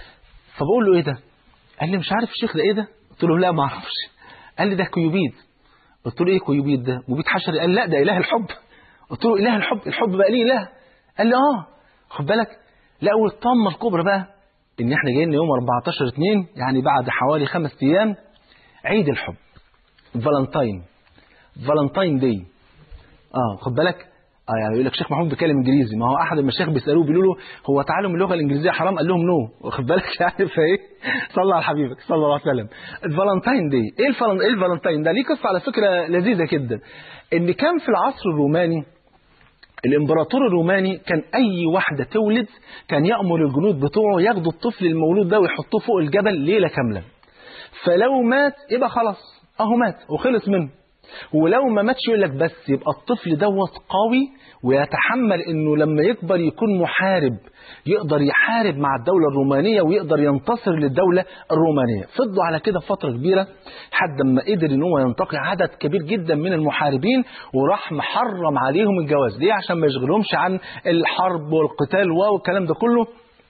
Speaker 1: فبقول له ايه ده قال لي مش عارف الشيخ ده ايه ده قلت له لا ما اعرفش قال لي ده كيوبيد قلت له ايه كيوبيد ده مبيد حشري قال لا ده اله الحب قلت له اله الحب الحب بقى ليه اله قال لي اه خد بالك لا والطامه الكبرى بقى ان احنا جايين يوم 14 2 يعني بعد حوالي خمس ايام عيد الحب فالنتاين فالنتاين داي اه خد بالك اه يعني يقول لك شيخ محمود بيتكلم انجليزي ما هو احد المشايخ بيسالوه بيقولوا له هو تعلم اللغه الانجليزيه حرام قال لهم نو واخد بالك يعني فايه صلى على حبيبك صلى الله عليه وسلم الفالنتاين داي ايه الفالن ايه الفالنتاين ده ليه قصه على فكره لذيذه جدا ان كان في العصر الروماني الامبراطور الروماني كان اي واحده تولد كان يامر الجنود بتوعه ياخدوا الطفل المولود ده ويحطوه فوق الجبل ليله كامله فلو مات يبقى خلاص اهو مات وخلص منه ولو ما ماتش يقول لك بس يبقى الطفل دوت قوي ويتحمل انه لما يكبر يكون محارب يقدر يحارب مع الدولة الرومانية ويقدر ينتصر للدولة الرومانية فضلوا على كده فترة كبيرة لحد ما قدر ان هو ينتقي عدد كبير جدا من المحاربين وراح محرم عليهم الجواز ليه عشان ما يشغلهمش عن الحرب والقتال والكلام ده كله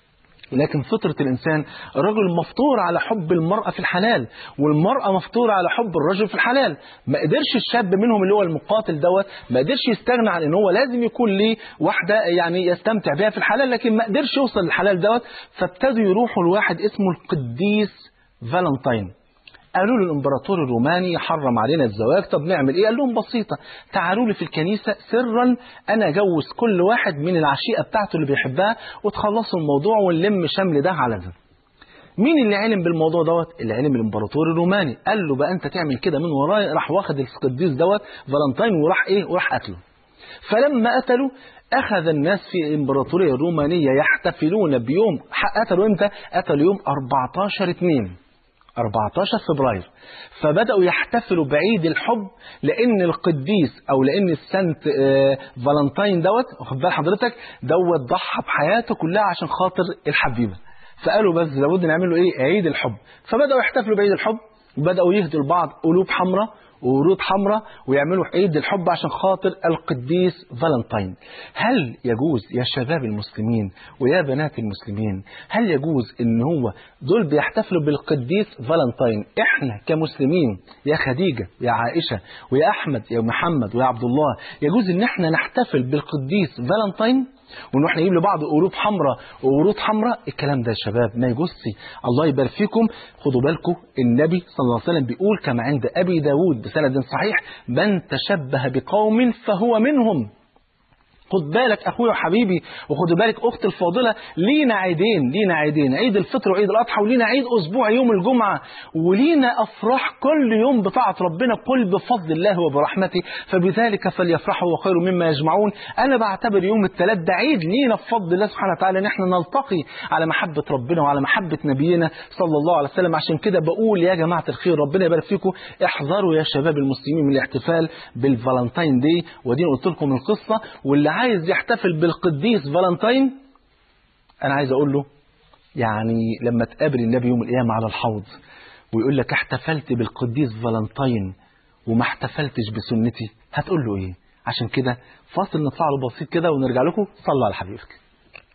Speaker 1: لكن فطرة الإنسان الرجل مفطور على حب المرأة في الحلال والمرأة مفطورة على حب الرجل في الحلال ما قدرش الشاب منهم اللي هو المقاتل دوت ما قدرش يستغنى عن ان هو لازم يكون ليه واحدة يعني يستمتع بها في الحلال لكن ما قدرش يوصل للحلال دوت فابتدوا يروحوا لواحد اسمه القديس فالنتين قالوا له الامبراطور الروماني حرم علينا الزواج طب نعمل ايه قال لهم بسيطة تعالوا لي في الكنيسة سرا انا اجوز كل واحد من العشيقة بتاعته اللي بيحبها وتخلصوا الموضوع ونلم شمل ده على ده مين اللي علم بالموضوع دوت اللي علم الامبراطور الروماني قال له بقى انت تعمل كده من وراي راح واخد القديس دوت فالنتين وراح ايه وراح قتله فلما قتلوا أخذ الناس في الإمبراطورية الرومانية يحتفلون بيوم قتلوا إمتى؟ قتلوا يوم 14 2 14 فبراير فبدأوا يحتفلوا بعيد الحب لأن القديس أو لأن السنت آه فالنتين دوت واخد بال حضرتك دوت ضحى بحياته كلها عشان خاطر الحبيبة فقالوا بس لابد نعمل له إيه عيد الحب فبدأوا يحتفلوا بعيد الحب وبدأوا يهدوا لبعض قلوب حمراء وورود حمراء ويعملوا عيد الحب عشان خاطر القديس فالنتين هل يجوز يا شباب المسلمين ويا بنات المسلمين هل يجوز ان هو دول بيحتفلوا بالقديس فالنتين احنا كمسلمين يا خديجة يا عائشة ويا احمد يا محمد ويا عبد الله يجوز ان احنا نحتفل بالقديس فالنتين ونروح نجيب لبعض قلوب حمراء وورود حمراء الكلام ده يا شباب ما يجوزش الله يبارك فيكم خدوا بالكم النبي صلى الله عليه وسلم بيقول كما عند ابي داود بسند صحيح من تشبه بقوم فهو منهم خد بالك اخويا وحبيبي وخد بالك اختي الفاضله لينا عيدين لينا عيدين عيد الفطر وعيد الاضحى ولينا عيد اسبوع يوم الجمعه ولينا افراح كل يوم بطاعه ربنا قل بفضل الله وبرحمته فبذلك فليفرحوا وخير مما يجمعون انا بعتبر يوم الثلاث ده عيد لينا بفضل الله سبحانه وتعالى ان احنا نلتقي على محبه ربنا وعلى محبه نبينا صلى الله عليه وسلم عشان كده بقول يا جماعه الخير ربنا يبارك فيكم احذروا يا شباب المسلمين من الاحتفال بالفالنتين دي ودي قلت لكم القصه واللي عايز يحتفل بالقديس فالنتين انا عايز اقول له يعني لما تقابل النبي يوم القيامه على الحوض ويقول لك احتفلت بالقديس فالنتين وما احتفلتش بسنتي هتقول له ايه عشان كده فاصل نطلع له بسيط كده ونرجع لكم صلوا على حبيبك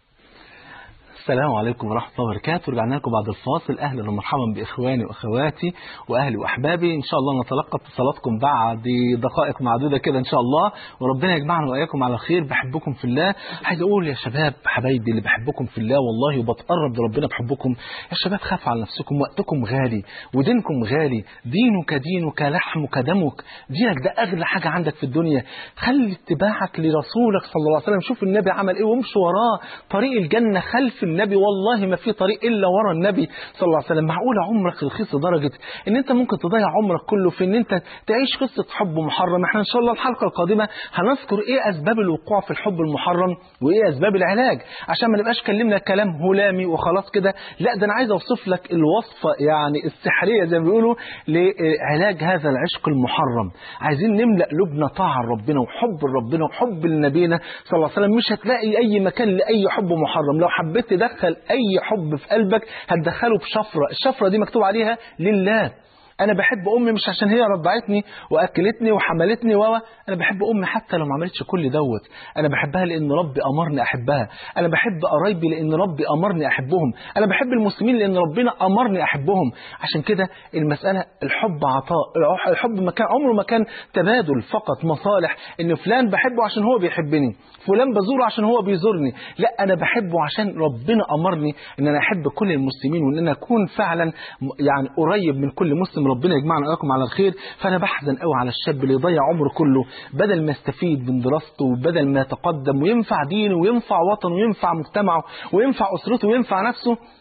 Speaker 1: السلام عليكم ورحمة الله وبركاته رجعنا لكم بعد الفاصل أهلا ومرحبا بإخواني وأخواتي وأهلي وأحبابي إن شاء الله نتلقى اتصالاتكم بعد دقائق معدودة كده إن شاء الله وربنا يجمعنا وإياكم على خير بحبكم في الله عايز أقول يا شباب حبايبي اللي بحبكم في الله والله وبتقرب لربنا بحبكم يا شباب خافوا على نفسكم وقتكم غالي ودينكم غالي دينك دينك لحمك دمك دينك ده أغلى حاجة عندك في الدنيا خلي اتباعك لرسولك صلى الله عليه وسلم شوف النبي عمل إيه وامشي وراه طريق الجنة خلف النبي والله ما في طريق الا ورا النبي صلى الله عليه وسلم معقوله عمرك رخيص لدرجه ان انت ممكن تضيع عمرك كله في ان انت تعيش قصه حب محرم احنا ان شاء الله الحلقه القادمه هنذكر ايه اسباب الوقوع في الحب المحرم وايه اسباب العلاج عشان ما نبقاش كلمنا كلام هلامي وخلاص كده لا ده انا عايز اوصف لك الوصفه يعني السحريه زي ما بيقولوا لعلاج هذا العشق المحرم عايزين نملا قلوبنا طاعه لربنا وحب لربنا وحب لنبينا صلى الله عليه وسلم مش هتلاقي اي مكان لاي حب محرم لو حبيت تدخل اي حب في قلبك هتدخله بشفره الشفره دي مكتوب عليها لله انا بحب امي مش عشان هي رضعتني واكلتني وحملتني و انا بحب امي حتى لو ما عملتش كل دوت انا بحبها لان ربي امرني احبها انا بحب قرايبي لان ربي امرني احبهم انا بحب المسلمين لان ربنا امرني احبهم عشان كده المساله الحب عطاء الحب ما كان عمره ما كان تبادل فقط مصالح ان فلان بحبه عشان هو بيحبني فلان بزوره عشان هو بيزورني لا انا بحبه عشان ربنا امرني ان انا احب كل المسلمين وان انا اكون فعلا يعني قريب من كل مسلم ربنا يجمعنا وإياكم على الخير فأنا بحزن قوي على الشاب اللي يضيع عمره كله بدل ما يستفيد من دراسته وبدل ما يتقدم وينفع دينه وينفع وطنه وينفع مجتمعه وينفع أسرته وينفع نفسه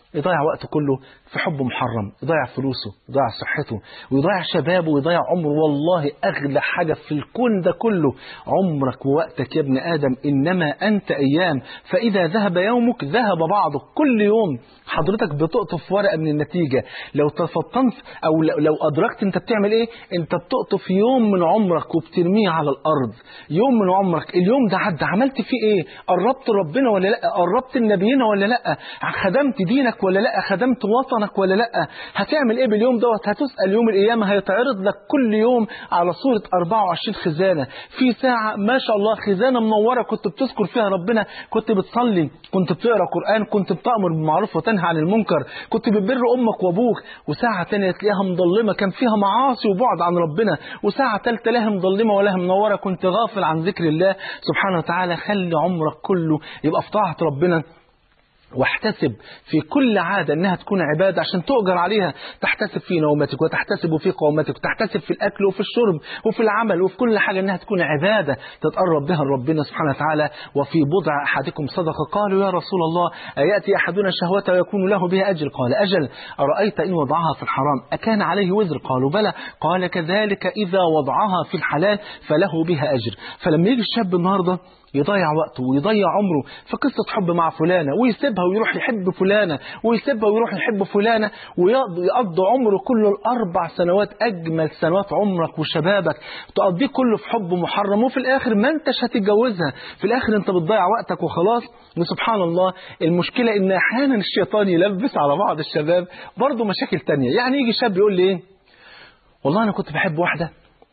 Speaker 1: يضيع وقته كله في حب محرم يضيع فلوسه يضيع صحته ويضيع شبابه ويضيع عمره والله أغلى حاجة في الكون ده كله عمرك ووقتك يا ابن آدم إنما أنت أيام فإذا ذهب يومك ذهب بعضك كل يوم حضرتك بتقطف ورقة من النتيجة لو تفطنت أو لو أدركت أنت بتعمل إيه أنت بتقطف يوم من عمرك وبترميه على الأرض يوم من عمرك اليوم ده عدى عملت فيه إيه قربت ربنا ولا لا قربت النبيين ولا لا خدمت دينك ولا لا خدمت وطنك ولا لا هتعمل ايه باليوم دوت هتسأل يوم القيامة هيتعرض لك كل يوم على صورة 24 خزانة في ساعة ما شاء الله خزانة منورة كنت بتذكر فيها ربنا كنت بتصلي كنت بتقرأ قرآن كنت بتأمر بالمعروف وتنهى عن المنكر كنت بتبر أمك وأبوك وساعة تانية تلاقيها مضلمة كان فيها معاصي وبعد عن ربنا وساعة تالتة لها مضلمة ولها منورة كنت غافل عن ذكر الله سبحانه وتعالى خلي عمرك كله يبقى في طاعة ربنا واحتسب في كل عادة أنها تكون عبادة عشان تؤجر عليها تحتسب في نومتك وتحتسب في قومتك وتحتسب في الأكل وفي الشرب وفي العمل وفي كل حاجة أنها تكون عبادة تتقرب بها لربنا سبحانه وتعالى وفي بضع أحدكم صدقة قالوا يا رسول الله أيأتي أحدنا شهوته ويكون له بها أجر قال أجل أرأيت إن وضعها في الحرام أكان عليه وزر قالوا بلى قال كذلك إذا وضعها في الحلال فله بها أجر فلما يجي الشاب النهارده يضيع وقته ويضيع عمره في قصة حب مع فلانة ويسيبها ويروح يحب فلانة ويسيبها ويروح يحب فلانة ويقضي عمره كله الأربع سنوات أجمل سنوات عمرك وشبابك تقضيه كله في حب محرم وفي الآخر ما أنتش هتتجوزها في الآخر أنت بتضيع وقتك وخلاص وسبحان الله المشكلة إن أحيانا الشيطان يلبس على بعض الشباب برضه مشاكل تانية يعني يجي شاب يقول لي إيه والله أنا كنت بحب واحدة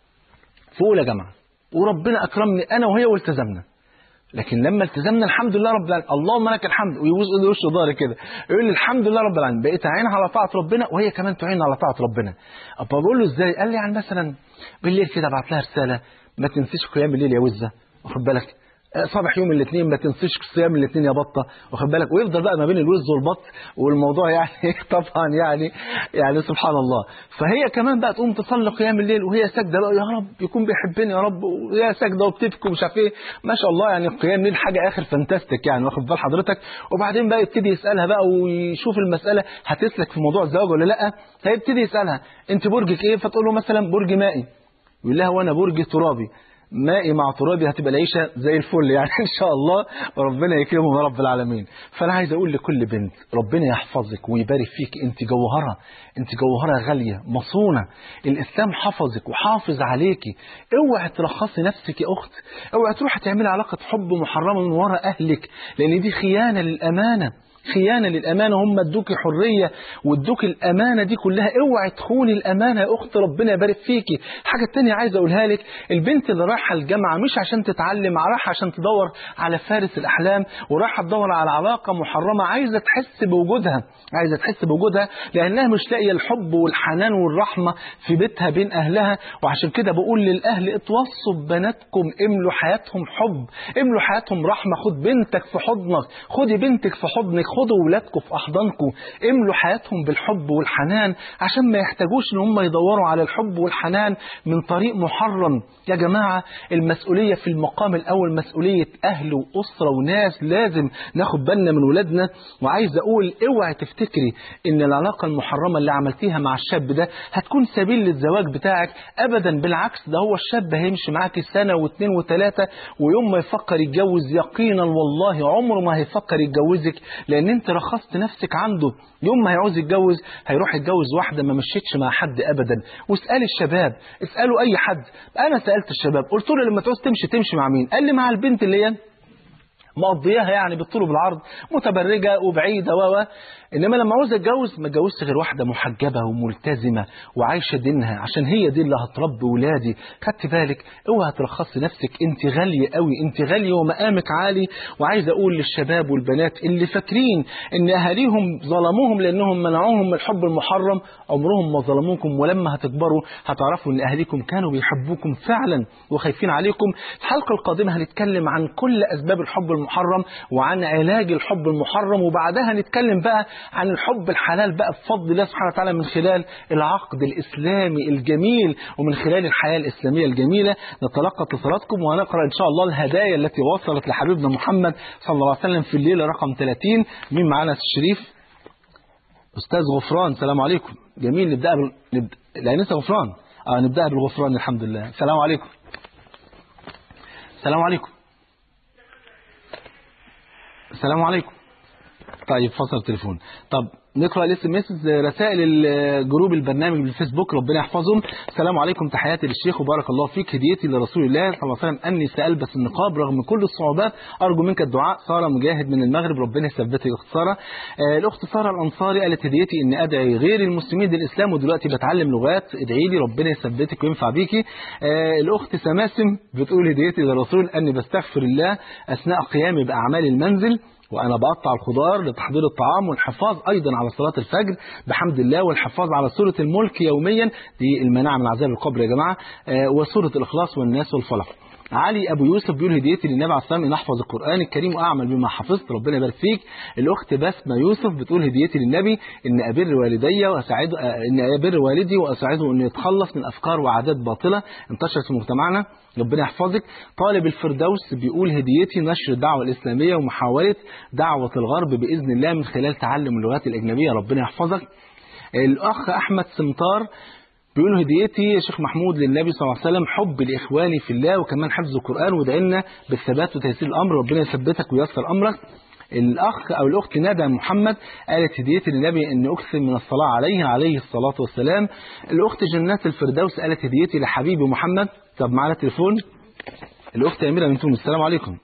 Speaker 1: في أولى جامعة وربنا أكرمني أنا وهي والتزمنا لكن لما التزمنا الحمد لله رب العالمين اللهم لك الحمد ويبوس ايده وشه ظهري كده يقول لي الحمد لله رب العالمين بقيت اعينها على طاعه ربنا وهي كمان تعين على طاعه ربنا ابقى بقول له ازاي قال لي يعني مثلا بالليل كده ابعت لها رساله ما تنسيش قيام الليل يا وزه واخد بالك صباح يوم الاثنين ما تنسيش صيام الاثنين يا بطه واخد بالك ويفضل بقى ما بين الوز والبط والموضوع يعني طبعا يعني يعني سبحان الله فهي كمان بقى تقوم تصلي قيام الليل وهي ساجده بقى يا رب يكون بيحبني يا رب وهي ساجده وبتبكي ومش عارف ايه ما شاء الله يعني قيام الليل حاجه اخر فانتاستيك يعني واخد بال حضرتك وبعدين بقى يبتدي يسالها بقى ويشوف المساله هتسلك في موضوع الزواج ولا لا فيبتدي يسالها انت برجك ايه فتقول له مثلا برج مائي يقول لها وانا برج ترابي مائي مع ترابي هتبقى العيشة زي الفل يعني إن شاء الله وربنا يكرمهم يا رب العالمين فأنا عايز أقول لكل بنت ربنا يحفظك ويبارك فيك أنت جوهرة أنت جوهرة غالية مصونة الإسلام حفظك وحافظ عليكي اوعي ترخصي نفسك يا أخت اوعي تروحي تعملي علاقة حب محرمة من وراء أهلك لأن دي خيانة للأمانة خيانة للأمانة هم ادوك حرية وادوك الأمانة دي كلها اوعي تخوني الأمانة يا أخت ربنا يبارك فيكي حاجة تانية عايز أقولها لك البنت اللي رايحة الجامعة مش عشان تتعلم رايحة عشان تدور على فارس الأحلام ورايحة تدور على علاقة محرمة عايزة تحس بوجودها عايزة تحس بوجودها لأنها مش لاقية الحب والحنان والرحمة في بيتها بين أهلها وعشان كده بقول للأهل اتوصوا ببناتكم املوا حياتهم حب املوا حياتهم رحمة خد بنتك في حضنك خدي بنتك في حضنك خدوا ولادكم في أحضانكم املوا حياتهم بالحب والحنان عشان ما يحتاجوش ان هم يدوروا على الحب والحنان من طريق محرم يا جماعة المسؤولية في المقام الأول مسؤولية أهل وأسرة وناس لازم ناخد بالنا من ولادنا وعايز أقول اوعي تفتكري ان العلاقة المحرمة اللي عملتيها مع الشاب ده هتكون سبيل للزواج بتاعك أبدا بالعكس ده هو الشاب هيمشي معاك سنة واثنين وثلاثة ويوم ما يفكر يتجوز يقينا والله عمره ما هيفكر يتجوزك لأن انت رخصت نفسك عنده يوم ما هيعوز يتجوز هيروح يتجوز واحدة ما مشيتش مع حد أبدا واسألي الشباب اسألوا أي حد أنا سألت الشباب قلت له لما تعوز تمشي تمشي مع مين قال لي مع البنت اللي هي مقضياها يعني بالطول وبالعرض متبرجة وبعيدة و انما لما عاوز اتجوز ما اتجوزش غير واحده محجبه وملتزمه وعايشه دينها عشان هي دي اللي هتربي ولادي خدت بالك اوعى ترخصي نفسك انت غاليه قوي انت غاليه ومقامك عالي وعايز اقول للشباب والبنات اللي فاكرين ان اهاليهم ظلموهم لانهم منعوهم من الحب المحرم عمرهم ما ظلموكم ولما هتكبروا هتعرفوا ان اهاليكم كانوا بيحبوكم فعلا وخايفين عليكم الحلقه القادمه هنتكلم عن كل اسباب الحب المحرم وعن علاج الحب المحرم وبعدها هنتكلم بقى عن الحب الحلال بقى بفضل الله سبحانه وتعالى من خلال العقد الإسلامي الجميل ومن خلال الحياة الإسلامية الجميلة نتلقى اتصالاتكم وهنقرأ إن شاء الله الهدايا التي وصلت لحبيبنا محمد صلى الله عليه وسلم في الليلة رقم 30 مين معانا الشريف استاذ غفران السلام عليكم جميل نبدا بال... نبدا الانسه غفران اه نبدا بالغفران الحمد لله السلام عليكم السلام عليكم السلام عليكم طيب فصل التليفون طب نقرا الاس ام اس رسائل ال- جروب البرنامج بالفيسبوك ربنا يحفظهم السلام عليكم تحياتي للشيخ وبارك الله فيك هديتي لرسول الله صلى الله عليه وسلم اني سالبس النقاب رغم كل الصعوبات ارجو منك الدعاء ساره مجاهد من المغرب ربنا يثبتك يا اخت ساره آه، الاخت ساره الانصاري قالت هديتي اني ادعي غير المسلمين للاسلام ودلوقتي بتعلم لغات ادعي لي ربنا يثبتك وينفع بيكي آه، الاخت سماسم بتقول هديتي للرسول اني بستغفر الله اثناء قيامي باعمال المنزل وانا بقطع الخضار لتحضير الطعام والحفاظ ايضا على صلاه الفجر بحمد الله والحفاظ على سوره الملك يوميا دي المناعه من عذاب القبر يا جماعه آه، وسوره الاخلاص والناس والفلق علي ابو يوسف بيقول هديتي للنبي عليه الصلاه والسلام ان احفظ القران الكريم واعمل بما حفظت ربنا يبارك فيك الاخت بسمه يوسف بتقول هديتي للنبي ان ابر والدي واساعده آه، ان ابر والدي واساعده انه يتخلص من افكار وعادات باطله انتشرت في مجتمعنا ربنا يحفظك طالب الفردوس بيقول هديتي نشر الدعوه الاسلاميه ومحاوله دعوه الغرب باذن الله من خلال تعلم اللغات الاجنبيه ربنا يحفظك الاخ احمد سمطار بيقول هديتي يا شيخ محمود للنبي صلى الله عليه وسلم حب لاخواني في الله وكمان حفظ القران ودعينا بالثبات وتيسير الامر ربنا يثبتك وييسر امرك الاخ او الاخت ندى محمد قالت هديتي للنبي ان اكثر من الصلاه عليه عليه الصلاه والسلام الاخت جنات الفردوس قالت هديتي لحبيبي محمد طب معانا تليفون الاخت اميره من تونس السلام عليكم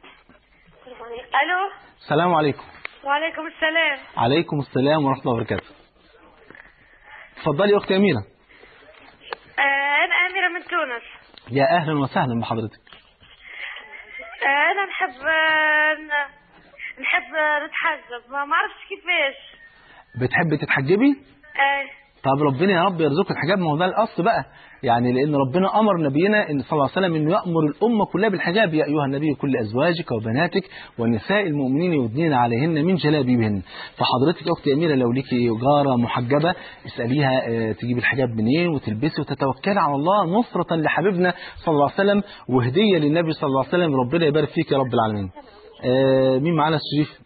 Speaker 2: الو
Speaker 1: السلام عليكم
Speaker 2: وعليكم السلام
Speaker 1: عليكم السلام ورحمه الله وبركاته اتفضلي يا اختي اميره
Speaker 2: آه انا اميره من تونس
Speaker 1: يا اهلا وسهلا بحضرتك
Speaker 2: آه انا نحب آه ن- نحب آه، نتحجب ما ما اعرفش كيفاش
Speaker 1: بتحبي تتحجبي
Speaker 2: آه
Speaker 1: طب ربنا يا رب يرزقك الحجاب ما هو ده الاصل بقى يعني لان ربنا امر نبينا ان صلى الله عليه وسلم انه يامر الامه كلها بالحجاب يا ايها النبي كل ازواجك وبناتك ونساء المؤمنين يدنين عليهن من جلابيبهن فحضرتك يا اختي اميره لو ليكي جاره محجبه اساليها آه، تجيب الحجاب منين وتلبسي وتتوكلي على الله نصره لحبيبنا صلى الله عليه وسلم وهديه للنبي صلى الله عليه وسلم ربنا يبارك فيك يا رب العالمين آه، مين معانا الشريف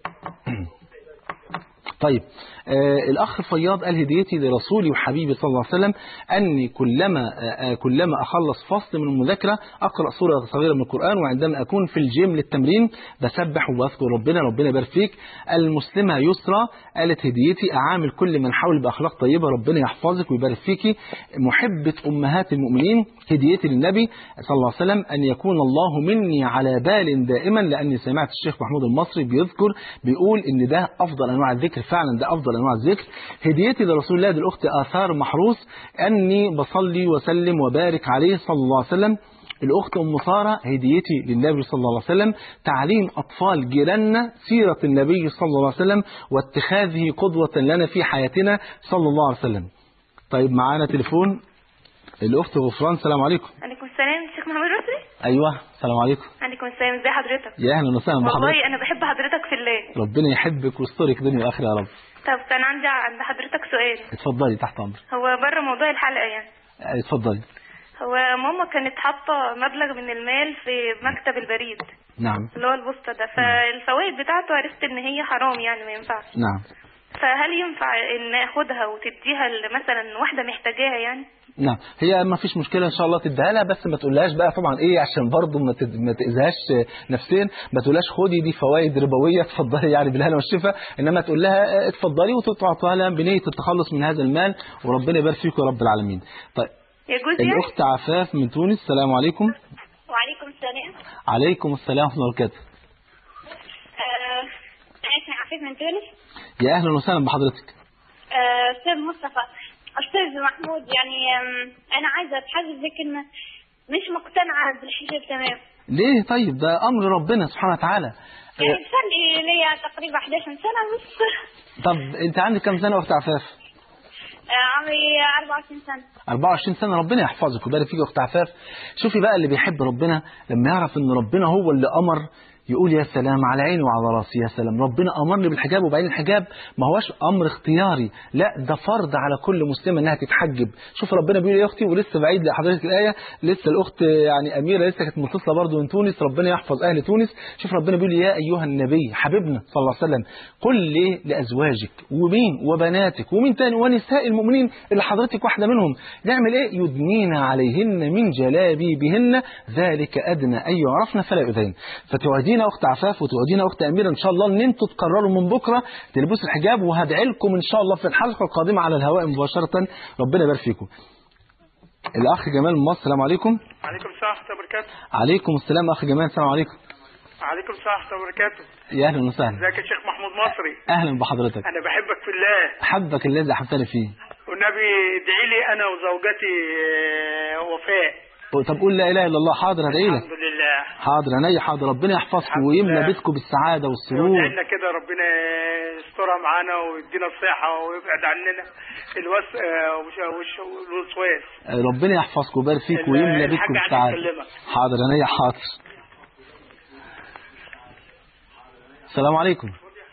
Speaker 1: طيب آه الأخ فياض قال هديتي لرسولي وحبيبي صلى الله عليه وسلم أني كلما آه آه، كلما أخلص فصل من المذاكرة أقرأ سورة صغيرة من القرآن وعندما أكون في الجيم للتمرين بسبح وأذكر ربنا ربنا يبارك فيك المسلمة يسرى قالت هديتي أعامل كل من حول بأخلاق طيبة ربنا يحفظك ويبارك فيكي محبة أمهات المؤمنين هديتي للنبي صلى الله عليه وسلم أن يكون الله مني على بال دائما لأني سمعت الشيخ محمود المصري بيذكر بيقول إن ده أفضل أنواع الذكر فعلا ده أفضل أنواع الذكر هديتي لرسول الله دي الأخت آثار محروس أني بصلي وسلم وبارك عليه صلى الله عليه وسلم الأخت أم سارة هديتي للنبي صلى الله عليه وسلم تعليم أطفال جيراننا سيرة النبي صلى الله عليه وسلم واتخاذه قدوة لنا في حياتنا صلى الله عليه وسلم طيب معانا تليفون الأخت غفران السلام عليكم
Speaker 2: عليكم السلام شيخ محمد رشدي
Speaker 1: أيوة السلام عليكم
Speaker 2: عليكم السلام ازي حضرتك
Speaker 1: يا أهلا وسهلا بحضرتك
Speaker 2: والله انا بحب حضرتك في الله
Speaker 1: ربنا يحبك ويسترك دنيا وآخرة يا رب
Speaker 2: طب كان عندي عند حضرتك سؤال
Speaker 1: اتفضلي تحت أمرك
Speaker 2: هو بره موضوع الحلقه يعني
Speaker 1: اه، اتفضلي
Speaker 2: هو ماما كانت حاطه مبلغ من المال في مكتب البريد
Speaker 1: نعم
Speaker 2: اللي هو البوسطه ده فالفوائد بتاعته عرفت ان هي حرام يعني ما ينفعش
Speaker 1: نعم
Speaker 2: فهل ينفع ان اخدها وتديها مثلا واحده محتاجاها يعني
Speaker 1: نعم هي ما فيش مشكله ان شاء الله تديها لها بس ما تقولهاش بقى طبعا ايه عشان برضه ما تد- ما تاذيهاش نفسيا ما تقولهاش خدي دي فوائد ربويه اتفضلي يعني بالهنا والشفا انما تقول لها اه، اتفضلي وتعطيها لها بنيه التخلص من هذا المال وربنا يبارك فيكم يا رب العالمين طيب
Speaker 2: يجوز يعني
Speaker 1: الاخت عفاف من تونس السلام عليكم
Speaker 2: وعليكم السلام
Speaker 1: عليكم السلام ورحمه الله وبركاته
Speaker 2: آه، أنا اسمي عفيف من تونس
Speaker 1: يا اهلا وسهلا بحضرتك
Speaker 2: آه، أستاذ مصطفى أستاذ محمود يعني آم، أنا عايزة أتحدث لكن مش مقتنعة بالحجاب تمام
Speaker 1: ليه طيب ده امر ربنا سبحانه وتعالى
Speaker 2: يعني
Speaker 1: اه،
Speaker 2: صار لي ليا تقريبا 11 سنة بس
Speaker 1: طب انت عندك كام سنه اخت عفاف
Speaker 2: آه، عمري 24 سنة
Speaker 1: 24 سنة ربنا يحفظك ويبارك فيك يا أخت عفاف شوفي بقى اللي بيحب ربنا لما يعرف إن ربنا هو اللي أمر يقول يا سلام على عيني وعلى راسي يا سلام ربنا امرني بالحجاب وبعدين الحجاب ما هوش امر اختياري لا ده فرض على كل مسلمه انها تتحجب شوف ربنا بيقول يا اختي ولسه بعيد لحضرتك الايه لسه الاخت يعني اميره لسه كانت متصله برضه من تونس ربنا يحفظ اهل تونس شوف ربنا بيقول يا ايها النبي حبيبنا صلى الله عليه وسلم قل لي لازواجك ومين وبناتك ومين تاني ونساء المؤمنين اللي حضرتك واحده منهم نعمل ايه يدنين عليهن من جلابيبهن ذلك ادنى ان يعرفن فلا يؤذين فتوعدينا اخت عفاف وتوعدينا اخت اميره ان شاء الله ان انتوا تقرروا من بكره تلبسوا الحجاب وهدعي لكم ان شاء الله في الحلقه القادمه على الهواء مباشره ربنا يبارك فيكم الاخ جمال من مصر السلام عليكم
Speaker 3: عليكم السلام ورحمة الله وبركاته
Speaker 1: عليكم السلام اخ جمال السلام عليكم
Speaker 3: عليكم السلام ورحمة الله وبركاته
Speaker 1: يا اهلا وسهلا
Speaker 3: ازيك يا شيخ محمود مصري
Speaker 1: اهلا بحضرتك
Speaker 3: انا بحبك في الله
Speaker 1: حبك الذي احبتني فيه
Speaker 3: والنبي ادعي لي انا وزوجتي آه، وفاء
Speaker 1: طب قول لا اله الا الله حاضر هدعي لك
Speaker 3: الحمد لله
Speaker 1: حاضر عينيا حاضر ربنا يحفظكم
Speaker 3: الحمد
Speaker 1: ويملى
Speaker 3: لله.
Speaker 1: بيتكم بالسعاده والسرور
Speaker 3: ودعينا كده ربنا يسترها معانا ويدينا الصحة ويبعد عننا الوس آه، وش- وش- والوسواس
Speaker 1: ربنا يحفظكم ويبارك فيك
Speaker 3: ال-
Speaker 1: ويملى
Speaker 3: الحاج
Speaker 1: بيتكم
Speaker 3: عايز
Speaker 1: بالسعاده
Speaker 3: يكلمك.
Speaker 1: حاضر عينيا حاضر السلام عليكم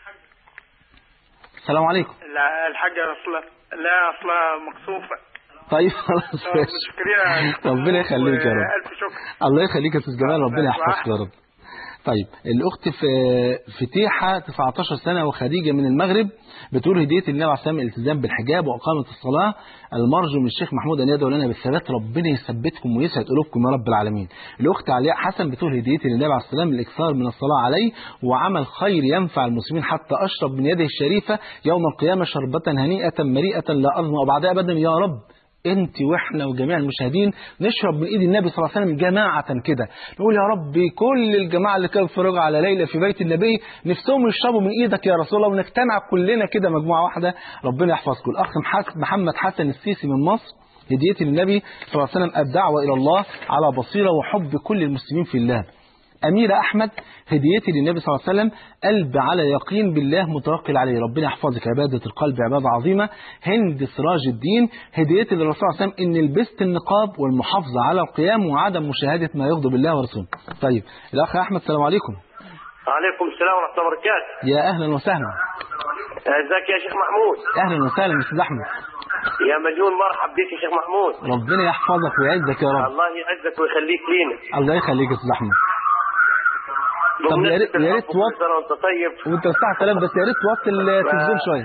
Speaker 1: السلام عليكم
Speaker 3: لا الحاجة اصلا لا اصلا مكسوفة
Speaker 1: طيب خلاص
Speaker 3: آه،
Speaker 1: ماشي.
Speaker 3: مشكورين
Speaker 1: ربنا يخليك يا رب
Speaker 3: الف شكر
Speaker 1: الله يخليك يا استاذ جمال
Speaker 3: الله
Speaker 1: ربنا يحفظك يا رب طيب الاخت في فتيحه 19 سنه وخديجه من المغرب بتقول هديه النبي عليه السلام الالتزام بالحجاب واقامه الصلاه المرجو من الشيخ محمود ان يدعو لنا بالثبات ربنا يثبتكم ويسعد قلوبكم يا رب العالمين الاخت علياء حسن بتقول هديه للنبي عليه السلام الاكثار من الصلاه عليه وعمل خير ينفع المسلمين حتى اشرب من يده الشريفه يوم القيامه شربه هنيئه مريئه لا اظمأ بعدها ابدا يا رب انت واحنا وجميع المشاهدين نشرب من ايد النبي صلى الله عليه وسلم جماعه كده نقول يا رب كل الجماعه اللي كانوا بيتفرجوا على ليلى في بيت النبي نفسهم يشربوا من ايدك يا رسول الله ونجتمع كلنا كده مجموعه واحده ربنا يحفظكم الاخ محس- محمد حسن السيسي من مصر هديتي للنبي صلى الله عليه وسلم الدعوه الى الله على بصيره وحب كل المسلمين في الله أميرة أحمد هديتي للنبي صلى الله عليه وسلم قلب على يقين بالله متوكل عليه ربنا يحفظك عبادة القلب عبادة عظيمة هند سراج الدين هديتي للرسول صلى الله عليه وسلم إن لبست النقاب والمحافظة على القيام وعدم مشاهدة ما يغضب الله ورسوله طيب الأخ أحمد السلام عليكم
Speaker 4: عليكم السلام ورحمة الله وبركاته
Speaker 1: يا أهلا وسهلا
Speaker 4: ازيك يا شيخ محمود
Speaker 1: أهلا وسهلا أستاذ أحمد
Speaker 4: يا مليون مرحب بك يا شيخ محمود
Speaker 1: ربنا يحفظك ويعزك يا رب
Speaker 4: الله يعزك ويخليك لينا
Speaker 1: الله يخليك يا أستاذ أحمد طب يا ريت- يا ريت
Speaker 4: الحب
Speaker 1: توط-
Speaker 4: كل سنة وانت طيب
Speaker 1: وأنت الساعة كلام بس يا ريت توطي التلفزيون شوية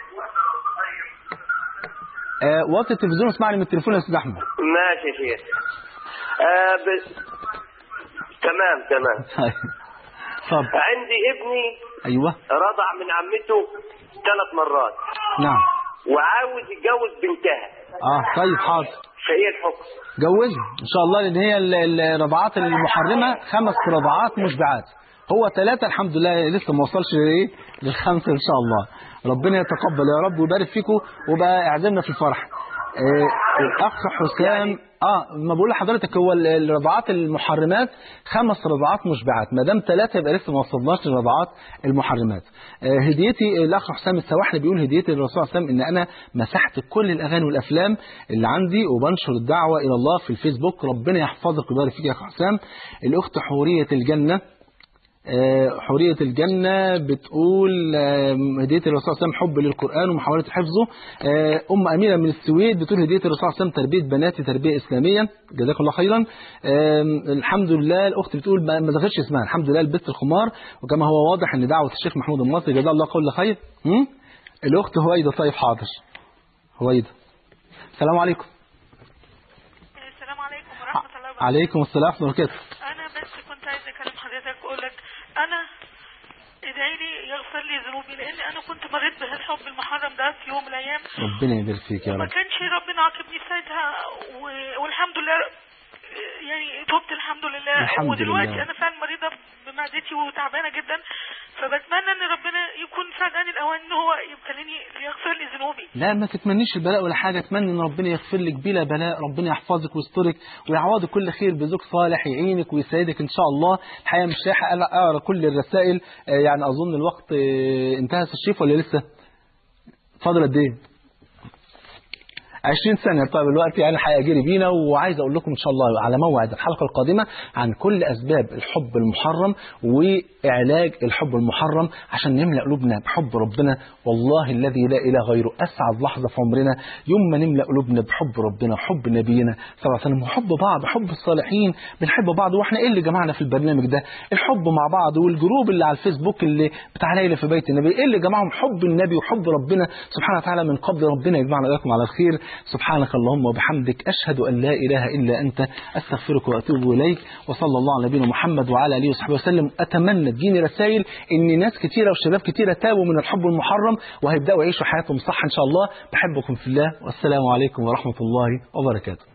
Speaker 1: آه، وطي التلفزيون واسمعني من التليفون يا أستاذ أحمد
Speaker 4: ماشي يا شيخ آه ب... تمام تمام
Speaker 1: طيب اتفضل
Speaker 4: عندي ابني
Speaker 1: ايوه
Speaker 4: رضع من عمته ثلاث مرات
Speaker 1: نعم
Speaker 4: وعاوز يتجوز بنتها
Speaker 1: اه طيب حاضر
Speaker 4: فايه الحكم؟
Speaker 1: جوزها ان شاء الله لان هي ال- الرضعات المحرمه خمس رضعات مشبعات هو ثلاثة الحمد لله لسه ما وصلش لايه للخمسة ان شاء الله ربنا يتقبل يا رب ويبارك فيكم وبقى اعزمنا في الفرح آه الاخ حسام اه ما بقول لحضرتك هو ال- الرضعات المحرمات خمس رضعات مشبعات ما دام ثلاثه يبقى لسه ما وصلناش للرضعات المحرمات آه هديتي الاخ حسام السواحلي بيقول هديتي للرسول صلى الله عليه وسلم ان انا مسحت كل الاغاني والافلام اللي عندي وبنشر الدعوه الى الله في الفيسبوك ربنا يحفظك ويبارك فيك يا اخ حسام الاخت حوريه الجنه آه، حورية الجنة بتقول آه، هدية الرسول صلى الله عليه وسلم حب للقرآن ومحاولة حفظه آه، أم أميرة من السويد بتقول هدية الرسول صلى الله عليه وسلم تربية بناتي تربية إسلامية جزاك الله خيرا آم، الحمد لله الأخت بتقول ما ما ذكرتش اسمها الحمد لله لبست الخمار وكما هو واضح أن دعوة الشيخ محمود المصري جزاه الله كل خير هم؟ الأخت هويدة طيب حاضر هويدة السلام عليكم
Speaker 5: السلام عليكم ورحمة الله وبركاته
Speaker 1: عليكم السلام ورحمة الله وبركاته
Speaker 5: أنا بس كنت عايزة أكلم حضرتك وأقول لك أنا ادعي لي يغفر لي ذنوبي لأن أنا كنت مريت بهالحب المحرم ده في يوم من الأيام
Speaker 1: ربنا يبارك فيك يا
Speaker 5: ما
Speaker 1: رب
Speaker 5: كانش ربنا عاقبني ساعتها و- والحمد لله يعني تبت الحمد لله
Speaker 1: الحمد
Speaker 5: ودلوقتي
Speaker 1: لله.
Speaker 5: أنا فعلا مريضة بمعدتي وتعبانة جدا فبتمنى إن ربنا يكون فعلا الأوان إن هو يبتليني ليغفر لي ذنوبي
Speaker 1: لا ما تتمنيش البلاء ولا حاجة اتمنى ان ربنا يغفر لك بلا بلاء ربنا يحفظك ويسترك ويعوضك كل خير بزوج صالح يعينك ويسعدك ان شاء الله الحقيقة مش لاحق أنا اقرا كل الرسائل آه، يعني اظن الوقت آه، انتهى يا أستاذ الشيخ ولا لسه فاضل قد ايه 20 سنة طيب الوقت يعني الحقيقة جري بينا وعايز أقول لكم إن شاء الله على موعد الحلقة القادمة عن كل أسباب الحب المحرم وعلاج الحب المحرم عشان نملأ قلوبنا بحب ربنا والله الذي لا إله غيره أسعد لحظة في عمرنا يوم ما نملأ قلوبنا بحب ربنا وحب نبينا صلى الله عليه وسلم وحب بعض حب الصالحين بنحب بعض واحنا ايه اللي جمعنا في البرنامج ده الحب مع بعض والجروب اللي على الفيسبوك اللي بتاع ليلى في بيت النبي ايه اللي جمعهم حب النبي وحب ربنا سبحانه وتعالى من قبل ربنا يجمعنا واياكم على الخير سبحانك اللهم وبحمدك اشهد ان لا اله الا انت استغفرك واتوب اليك وصلى الله على نبينا محمد وعلى اله وصحبه وسلم اتمنى تجيني رسائل ان ناس كتيره وشباب كتيره تابوا من الحب المحرم وهيبداوا يعيشوا حياتهم صح ان شاء الله بحبكم في الله والسلام عليكم ورحمه الله وبركاته